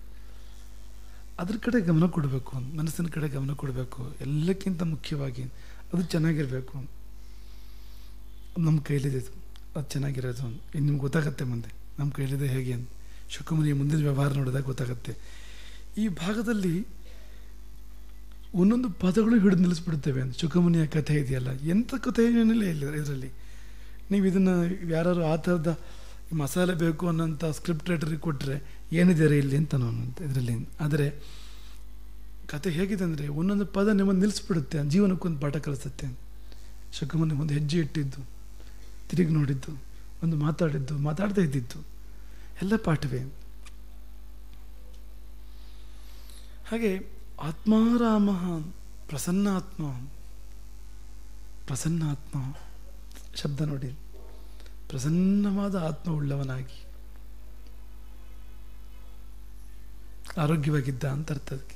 ಅದ್ರ ಕಡೆ ಗಮನ ಕೊಡಬೇಕು ಮನಸ್ಸಿನ ಕಡೆ ಗಮನ ಕೊಡಬೇಕು ಎಲ್ಲಕ್ಕಿಂತ ಮುಖ್ಯವಾಗಿ ಅದು ಚೆನ್ನಾಗಿರಬೇಕು ನಮ್ಮ ಕೈಲಿದೆ ಇದು ಅದು ಚೆನ್ನಾಗಿರೋದು ಇನ್ನು ನಿಮ್ಗೆ ಗೊತ್ತಾಗತ್ತೆ ಮುಂದೆ ನಮ್ಮ ಕೈಲಿದೆ ಹೇಗೆ ಅಂತ ಶುಕಮುನಿಯ ಮುಂದಿನ ವ್ಯವಹಾರ ನೋಡಿದಾಗ ಗೊತ್ತಾಗತ್ತೆ ಈ ಭಾಗದಲ್ಲಿ ಒಂದೊಂದು ಪದಗಳು ಹಿಡಿದು ನಿಲ್ಲಿಸ್ಬಿಡ್ತೇವೆ ಅಂತ ಶುಕಮುನಿಯ ಕಥೆ ಇದೆಯಲ್ಲ ಎಂಥ ಕಥೆ ಏನಿಲ್ಲ ಇಲ್ಲ ಇದರಲ್ಲಿ ನೀವು ಇದನ್ನು ಯಾರು ಆ ಥರದ ಮಸಾಲೆ ಬೇಕು ಅನ್ನೋಂಥ ಸ್ಕ್ರಿಪ್ಟ್ ರೈಟರಿಗೆ ಕೊಟ್ಟರೆ ಏನಿದೆ ಇಲ್ಲಿ ಅಂತ ನಾನು ಇದರಲ್ಲಿ ಆದರೆ ಕತೆ ಹೇಗಿದೆ ಅಂದರೆ ಒಂದೊಂದು ಪದ ನಿಮ್ಮನ್ನು ನಿಲ್ಲಿಸ್ಬಿಡುತ್ತೆ ಜೀವನಕ್ಕೊಂದು ಪಾಠ ಕಲಿಸುತ್ತೆ ಶುಕಮುನಿ ಒಂದು ಹೆಜ್ಜೆ ಇಟ್ಟಿದ್ದು ತಿರುಗಿ ನೋಡಿದ್ದು ಒಂದು ಮಾತಾಡಿದ್ದು ಮಾತಾಡ್ತಾ ಇದ್ದಿದ್ದು ಎಲ್ಲ ಪಾಠವೇ ಹಾಗೆ ಆತ್ಮಾರಾಮ ಪ್ರಸನ್ನಾತ್ಮ ಪ್ರಸನ್ನಾತ್ಮ ಶಬ್ದ ನೋಡಿ ಪ್ರಸನ್ನವಾದ ಆತ್ಮ ಉಳ್ಳವನಾಗಿ ಆರೋಗ್ಯವಾಗಿದ್ದ ಅಂತ ಅರ್ಥ ಅದಕ್ಕೆ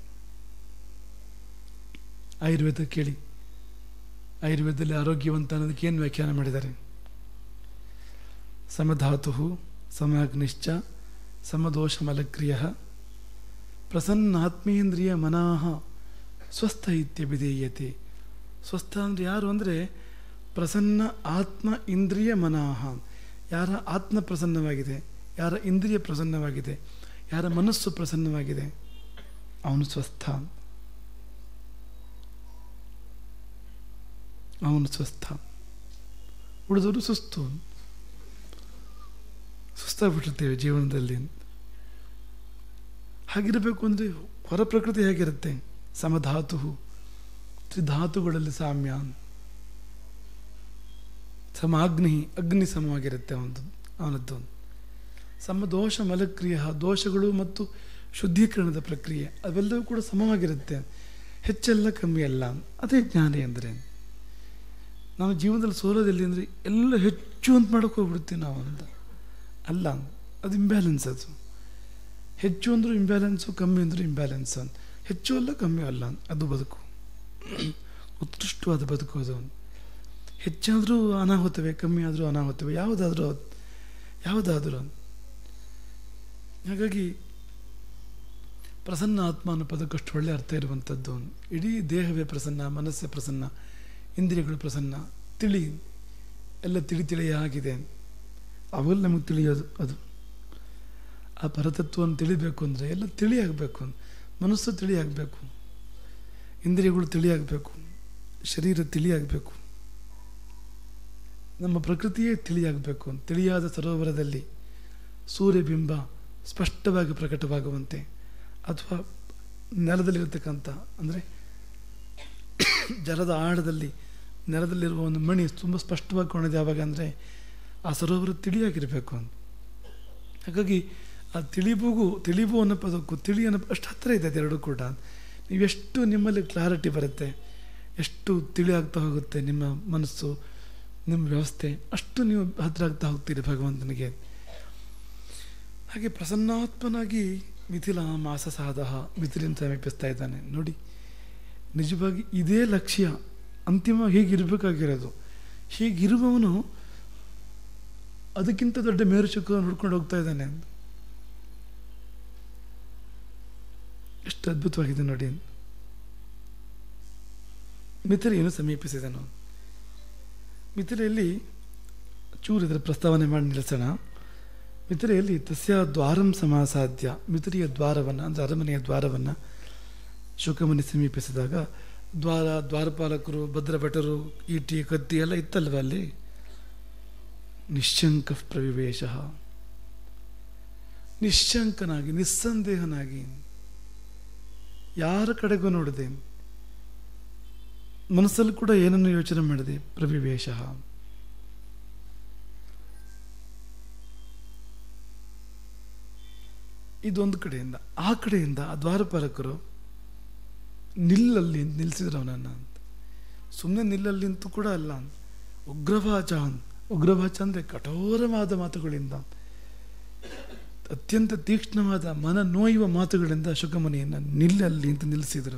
ಆಯುರ್ವೇದ ಕೇಳಿ ಆಯುರ್ವೇದದಲ್ಲಿ ಆರೋಗ್ಯವಂತ ಅನ್ನೋದಕ್ಕೆ ಏನು ವ್ಯಾಖ್ಯಾನ ಮಾಡಿದ್ದಾರೆ ಸಮಧಾತು ಸಮಾಗ್ನಿಶ್ಚ ಸಮದೋಷಮಲಕ್ರಿಯ ಪ್ರಸನ್ನಾತ್ಮೇಂದ್ರಿಯ ಮನಃ ಸ್ವಸ್ಥ ಇತ್ಯಭಿಧೇಯತೆ ಸ್ವಸ್ಥ ಅಂದರೆ ಯಾರು ಅಂದರೆ ಪ್ರಸನ್ನ ಆತ್ಮ ಇಂದ್ರಿಯ ಮನಃ ಯಾರ ಆತ್ಮ ಪ್ರಸನ್ನವಾಗಿದೆ ಯಾರ ಇಂದ್ರಿಯ ಪ್ರಸನ್ನವಾಗಿದೆ ಯಾರ ಮನಸ್ಸು ಪ್ರಸನ್ನವಾಗಿದೆ ಅವನು ಸ್ವಸ್ಥ ಅವನು ಸ್ವಸ್ಥ ಉಳಿದವರು ಸುಸ್ತು ಸುಸ್ತಾಗ್ಬಿಟ್ಟಿರ್ತೇವೆ ಜೀವನದಲ್ಲಿ ಹಾಗಿರಬೇಕು ಅಂದರೆ ಹೊರ ಪ್ರಕೃತಿ ಹೇಗಿರುತ್ತೆ ಸಮಧಾತು ತ್ರಿಧಾತುಗಳಲ್ಲಿ ಸಾಮ್ಯ ಸಮಾಗ್ನಿ ಅಗ್ನಿ ಸಮವಾಗಿರುತ್ತೆ ಅವನದು ಅವನದ್ದು ಸಮದೋಷ ಮಲಕ್ರಿಯ ದೋಷಗಳು ಮತ್ತು ಶುದ್ಧೀಕರಣದ ಪ್ರಕ್ರಿಯೆ ಅವೆಲ್ಲವೂ ಕೂಡ ಸಮವಾಗಿರುತ್ತೆ ಹೆಚ್ಚೆಲ್ಲ ಕಮ್ಮಿ ಅಲ್ಲ ಅದೇ ಜ್ಞಾನಿ ಅಂದರೆ ನಾವು ಜೀವನದಲ್ಲಿ ಸೋಲೋದೆಲ್ಲಿ ಅಂದರೆ ಎಲ್ಲ ಹೆಚ್ಚು ಅಂತ ಮಾಡೋಕೆ ಹೋಗ್ಬಿಡ್ತೀವಿ ನಾವು ಅಂತ ಅಲ್ಲ ಅದು ಇಂಬ್ಯಾಲೆನ್ಸ್ ಅದು ಹೆಚ್ಚು ಅಂದರೂ ಇಂಬ್ಯಾಲೆನ್ಸು ಕಮ್ಮಿ ಅಂದರೂ ಇಂಬ್ಯಾಲೆನ್ಸ್ ಅಂತ ಹೆಚ್ಚು ಅಲ್ಲ ಕಮ್ಮಿ ಅಲ್ಲ ಅದು ಬದುಕು ಉತ್ಕೃಷ್ಟವಾದ ಬದುಕು ಅದು ಹೆಚ್ಚಾದರೂ ಅನಾಹುತವೇ ಕಮ್ಮಿ ಆದರೂ ಅನಾಹುತವೇ ಯಾವುದಾದ್ರೂ ಯಾವುದಾದ್ರೂ ಹಾಗಾಗಿ ಪ್ರಸನ್ನ ಆತ್ಮ ಅನ್ನೋ ಪದಕ್ಕಷ್ಟು ಒಳ್ಳೆ ಅರ್ಥ ಇರುವಂಥದ್ದು ಇಡೀ ದೇಹವೇ ಪ್ರಸನ್ನ ಮನಸ್ಸೇ ಪ್ರಸನ್ನ ಇಂದ್ರಿಯಗಳು ಪ್ರಸನ್ನ ತಿಳಿ ಎಲ್ಲ ತಿಳಿ ತಿಳಿಯಾಗಿದೆ ಅವೆಲ್ಲ ನಮಗೆ ತಿಳಿಯೋದು ಅದು ಆ ಪರತತ್ವವನ್ನು ತಿಳಿಬೇಕು ಅಂದರೆ ಎಲ್ಲ ತಿಳಿಯಾಗಬೇಕು ಮನಸ್ಸು ತಿಳಿಯಾಗಬೇಕು ಇಂದ್ರಿಯಗಳು ತಿಳಿಯಾಗಬೇಕು ಶರೀರ ತಿಳಿಯಾಗಬೇಕು ನಮ್ಮ ಪ್ರಕೃತಿಯೇ ತಿಳಿಯಾಗಬೇಕು ತಿಳಿಯಾದ ಸರೋವರದಲ್ಲಿ ಸೂರ್ಯಬಿಂಬ ಸ್ಪಷ್ಟವಾಗಿ ಪ್ರಕಟವಾಗುವಂತೆ ಅಥವಾ ನೆಲದಲ್ಲಿರತಕ್ಕಂಥ ಅಂದರೆ ಜಲದ ಆಳದಲ್ಲಿ ನೆಲದಲ್ಲಿರುವ ಒಂದು ಮಣಿ ತುಂಬ ಸ್ಪಷ್ಟವಾಗಿ ಕಾಣೋದು ಯಾವಾಗ ಅಂದರೆ ಆ ಸರೋವರ ತಿಳಿಯಾಗಿರಬೇಕು ಅಂತ ಹಾಗಾಗಿ ಆ ತಿಳಿಬೂಗೂ ತಿಳಿಬು ಅನ್ನೋ ಪದಕ್ಕೂ ತಿಳಿ ಅನ್ನೋ ಅಷ್ಟು ಹತ್ತಿರ ಇದೆ ಅದೆರಡು ಕೂಡ ನೀವೆಷ್ಟು ನಿಮ್ಮಲ್ಲಿ ಕ್ಲಾರಿಟಿ ಬರುತ್ತೆ ಎಷ್ಟು ತಿಳಿ ಆಗ್ತಾ ಹೋಗುತ್ತೆ ನಿಮ್ಮ ಮನಸ್ಸು ನಿಮ್ಮ ವ್ಯವಸ್ಥೆ ಅಷ್ಟು ನೀವು ಹತ್ತಿರ ಆಗ್ತಾ ಹೋಗ್ತೀರಿ ಭಗವಂತನಿಗೆ ಹಾಗೆ ಪ್ರಸನ್ನಾತ್ಮನಾಗಿ ಮಿಥಿಲ ಮಾಸ ಸಾಧಃ ಮಿಥಿಲಿನ ಸಮೀಪಿಸ್ತಾ ಇದ್ದಾನೆ ನೋಡಿ ನಿಜವಾಗಿ ಇದೇ ಲಕ್ಷ್ಯ ಅಂತಿಮವಾಗಿ ಹೀಗಿರಬೇಕಾಗಿರೋದು ಹೀಗಿರುವವನು ಅದಕ್ಕಿಂತ ದೊಡ್ಡ ಮೇರು ಚುಕ್ಕವನ್ನು ಹುಡ್ಕೊಂಡು ಹೋಗ್ತಾ ಇದ್ದಾನೆ ಎಷ್ಟು ಅದ್ಭುತವಾಗಿದೆ ನೋಡಿ ಮಿಥಿಲೆಯನ್ನು ಸಮೀಪಿಸಿದನು ಮಿಥಿಲೆಯಲ್ಲಿ ಚೂರು ಇದರ ಪ್ರಸ್ತಾವನೆ ಮಾಡಿ ನಿಲ್ಲಿಸೋಣ ಮಿಥಿಲೆಯಲ್ಲಿ ತಸ್ಯ ದ್ವಾರಂ ಸಮಾಸಾಧ್ಯ ಮಿಥಿಲೆಯ ದ್ವಾರವನ್ನು ಅಂದರೆ ಅರಮನೆಯ ದ್ವಾರವನ್ನು ಶುಕಮುನಿ ಸಮೀಪಿಸಿದಾಗ ದ್ವಾರ ದ್ವಾರಪಾಲಕರು ಭದ್ರಭಟರು ಈಟಿ ಕತ್ತಿ ಎಲ್ಲ ಇತ್ತಲ್ವ ಅಲ್ಲಿ ನಿಶ್ಶಂಕ ಪ್ರವಿವೇಶ ನಿಶ್ಶಂಕನಾಗಿ ನಿಸ್ಸಂದೇಹನಾಗಿ ಯಾರ ಕಡೆಗೂ ನೋಡದೆ ಮನಸ್ಸಲ್ಲಿ ಕೂಡ ಏನನ್ನು ಯೋಚನೆ ಮಾಡಿದೆ ಪ್ರವಿವೇಶ ಇದೊಂದು ಕಡೆಯಿಂದ ಆ ಕಡೆಯಿಂದ ಆ ದ್ವಾರಪಾಲಕರು ನಿಲ್ಲಲ್ಲಿ ನಿಲ್ಲಿಸಿದ್ರು ಅವನನ್ನು ಅಂತ ಸುಮ್ಮನೆ ನಿಲ್ಲಲ್ಲಿ ಅಂತೂ ಕೂಡ ಅಲ್ಲ ಅಂತ ಉಗ್ರಭಾಚ ಅಂತ ಉಗ್ರಭಾಚ ಅಂದರೆ ಕಠೋರವಾದ ಮಾತುಗಳಿಂದ ಅತ್ಯಂತ ತೀಕ್ಷ್ಣವಾದ ಮನ ನೋಯುವ ಮಾತುಗಳಿಂದ ಶುಕಮುನಿಯನ್ನು ನಿಲ್ಲಲ್ಲಿ ಅಂತ ನಿಲ್ಲಿಸಿದರು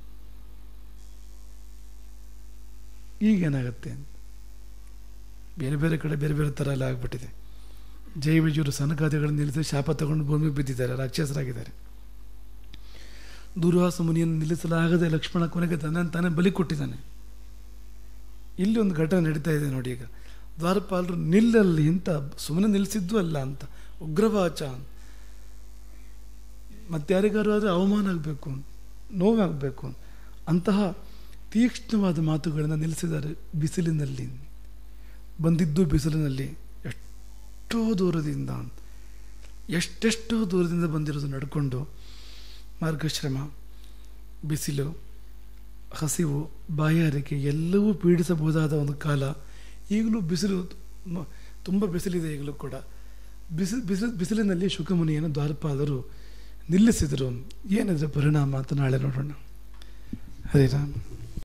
ಈಗೇನಾಗತ್ತೆ ಬೇರೆ ಬೇರೆ ಕಡೆ ಬೇರೆ ಬೇರೆ ಥರ ಎಲ್ಲ ಆಗ್ಬಿಟ್ಟಿದೆ ಜೈವಿಜರು ಸನಗಾದಿಗಳನ್ನು ನಿಲ್ಲಿಸಿ ಶಾಪ ತಗೊಂಡು ಭೂಮಿಗೆ ಬಿದ್ದಿದ್ದಾರೆ ರಾಕ್ಷಸರಾಗಿದ್ದಾರೆ ದುರ್ವಾಸ ಮುನಿಯನ್ನು ನಿಲ್ಲಿಸಲಾಗದೆ ಲಕ್ಷ್ಮಣ ಕೊನೆಗೆ ತನ್ನ ತಾನೇ ಬಲಿ ಕೊಟ್ಟಿದ್ದಾನೆ ಇಲ್ಲಿ ಒಂದು ಘಟನೆ ನಡೀತಾ ಇದೆ ನೋಡಿ ಈಗ ದ್ವಾರಪಾಲರು ನಿಲ್ಲಲ್ಲಿ ಅಂತ ಸುಮ್ಮನೆ ನಿಲ್ಲಿಸಿದ್ದು ಅಲ್ಲ ಅಂತ ಉಗ್ರವಾಚ ಮತ್ತಾರಿಗಾರು ಆದರೆ ಅವಮಾನ ಆಗಬೇಕು ನೋವಾಗಬೇಕು ಅಂತಹ ತೀಕ್ಷ್ಣವಾದ ಮಾತುಗಳನ್ನು ನಿಲ್ಲಿಸಿದ್ದಾರೆ ಬಿಸಿಲಿನಲ್ಲಿ ಬಂದಿದ್ದು ಬಿಸಿಲಿನಲ್ಲಿ ಎಷ್ಟೋ ದೂರದಿಂದ ಎಷ್ಟೆಷ್ಟೋ ದೂರದಿಂದ ಬಂದಿರೋದು ನಡ್ಕೊಂಡು ಮಾರ್ಗಶ್ರಮ ಬಿಸಿಲು ಹಸಿವು ಬಾಯಾರಿಕೆ ಎಲ್ಲವೂ ಪೀಡಿಸಬಹುದಾದ ಒಂದು ಕಾಲ ಈಗಲೂ ಬಿಸಿಲು ತುಂಬ ಬಿಸಿಲಿದೆ ಈಗಲೂ ಕೂಡ ಬಿಸಿ ಬಿಸಿಲು ಬಿಸಿಲಿನಲ್ಲಿ ಶುಕಮುನಿಯನ್ನು ದ್ವಾರಪಾಲರು ನಿಲ್ಲಿಸಿದರು ಏನಿದ್ರೆ ಪರಿಣಾಮ ಅಂತ ನಾಳೆ ನೋಡೋಣ ಹರೇ ರಾಮ್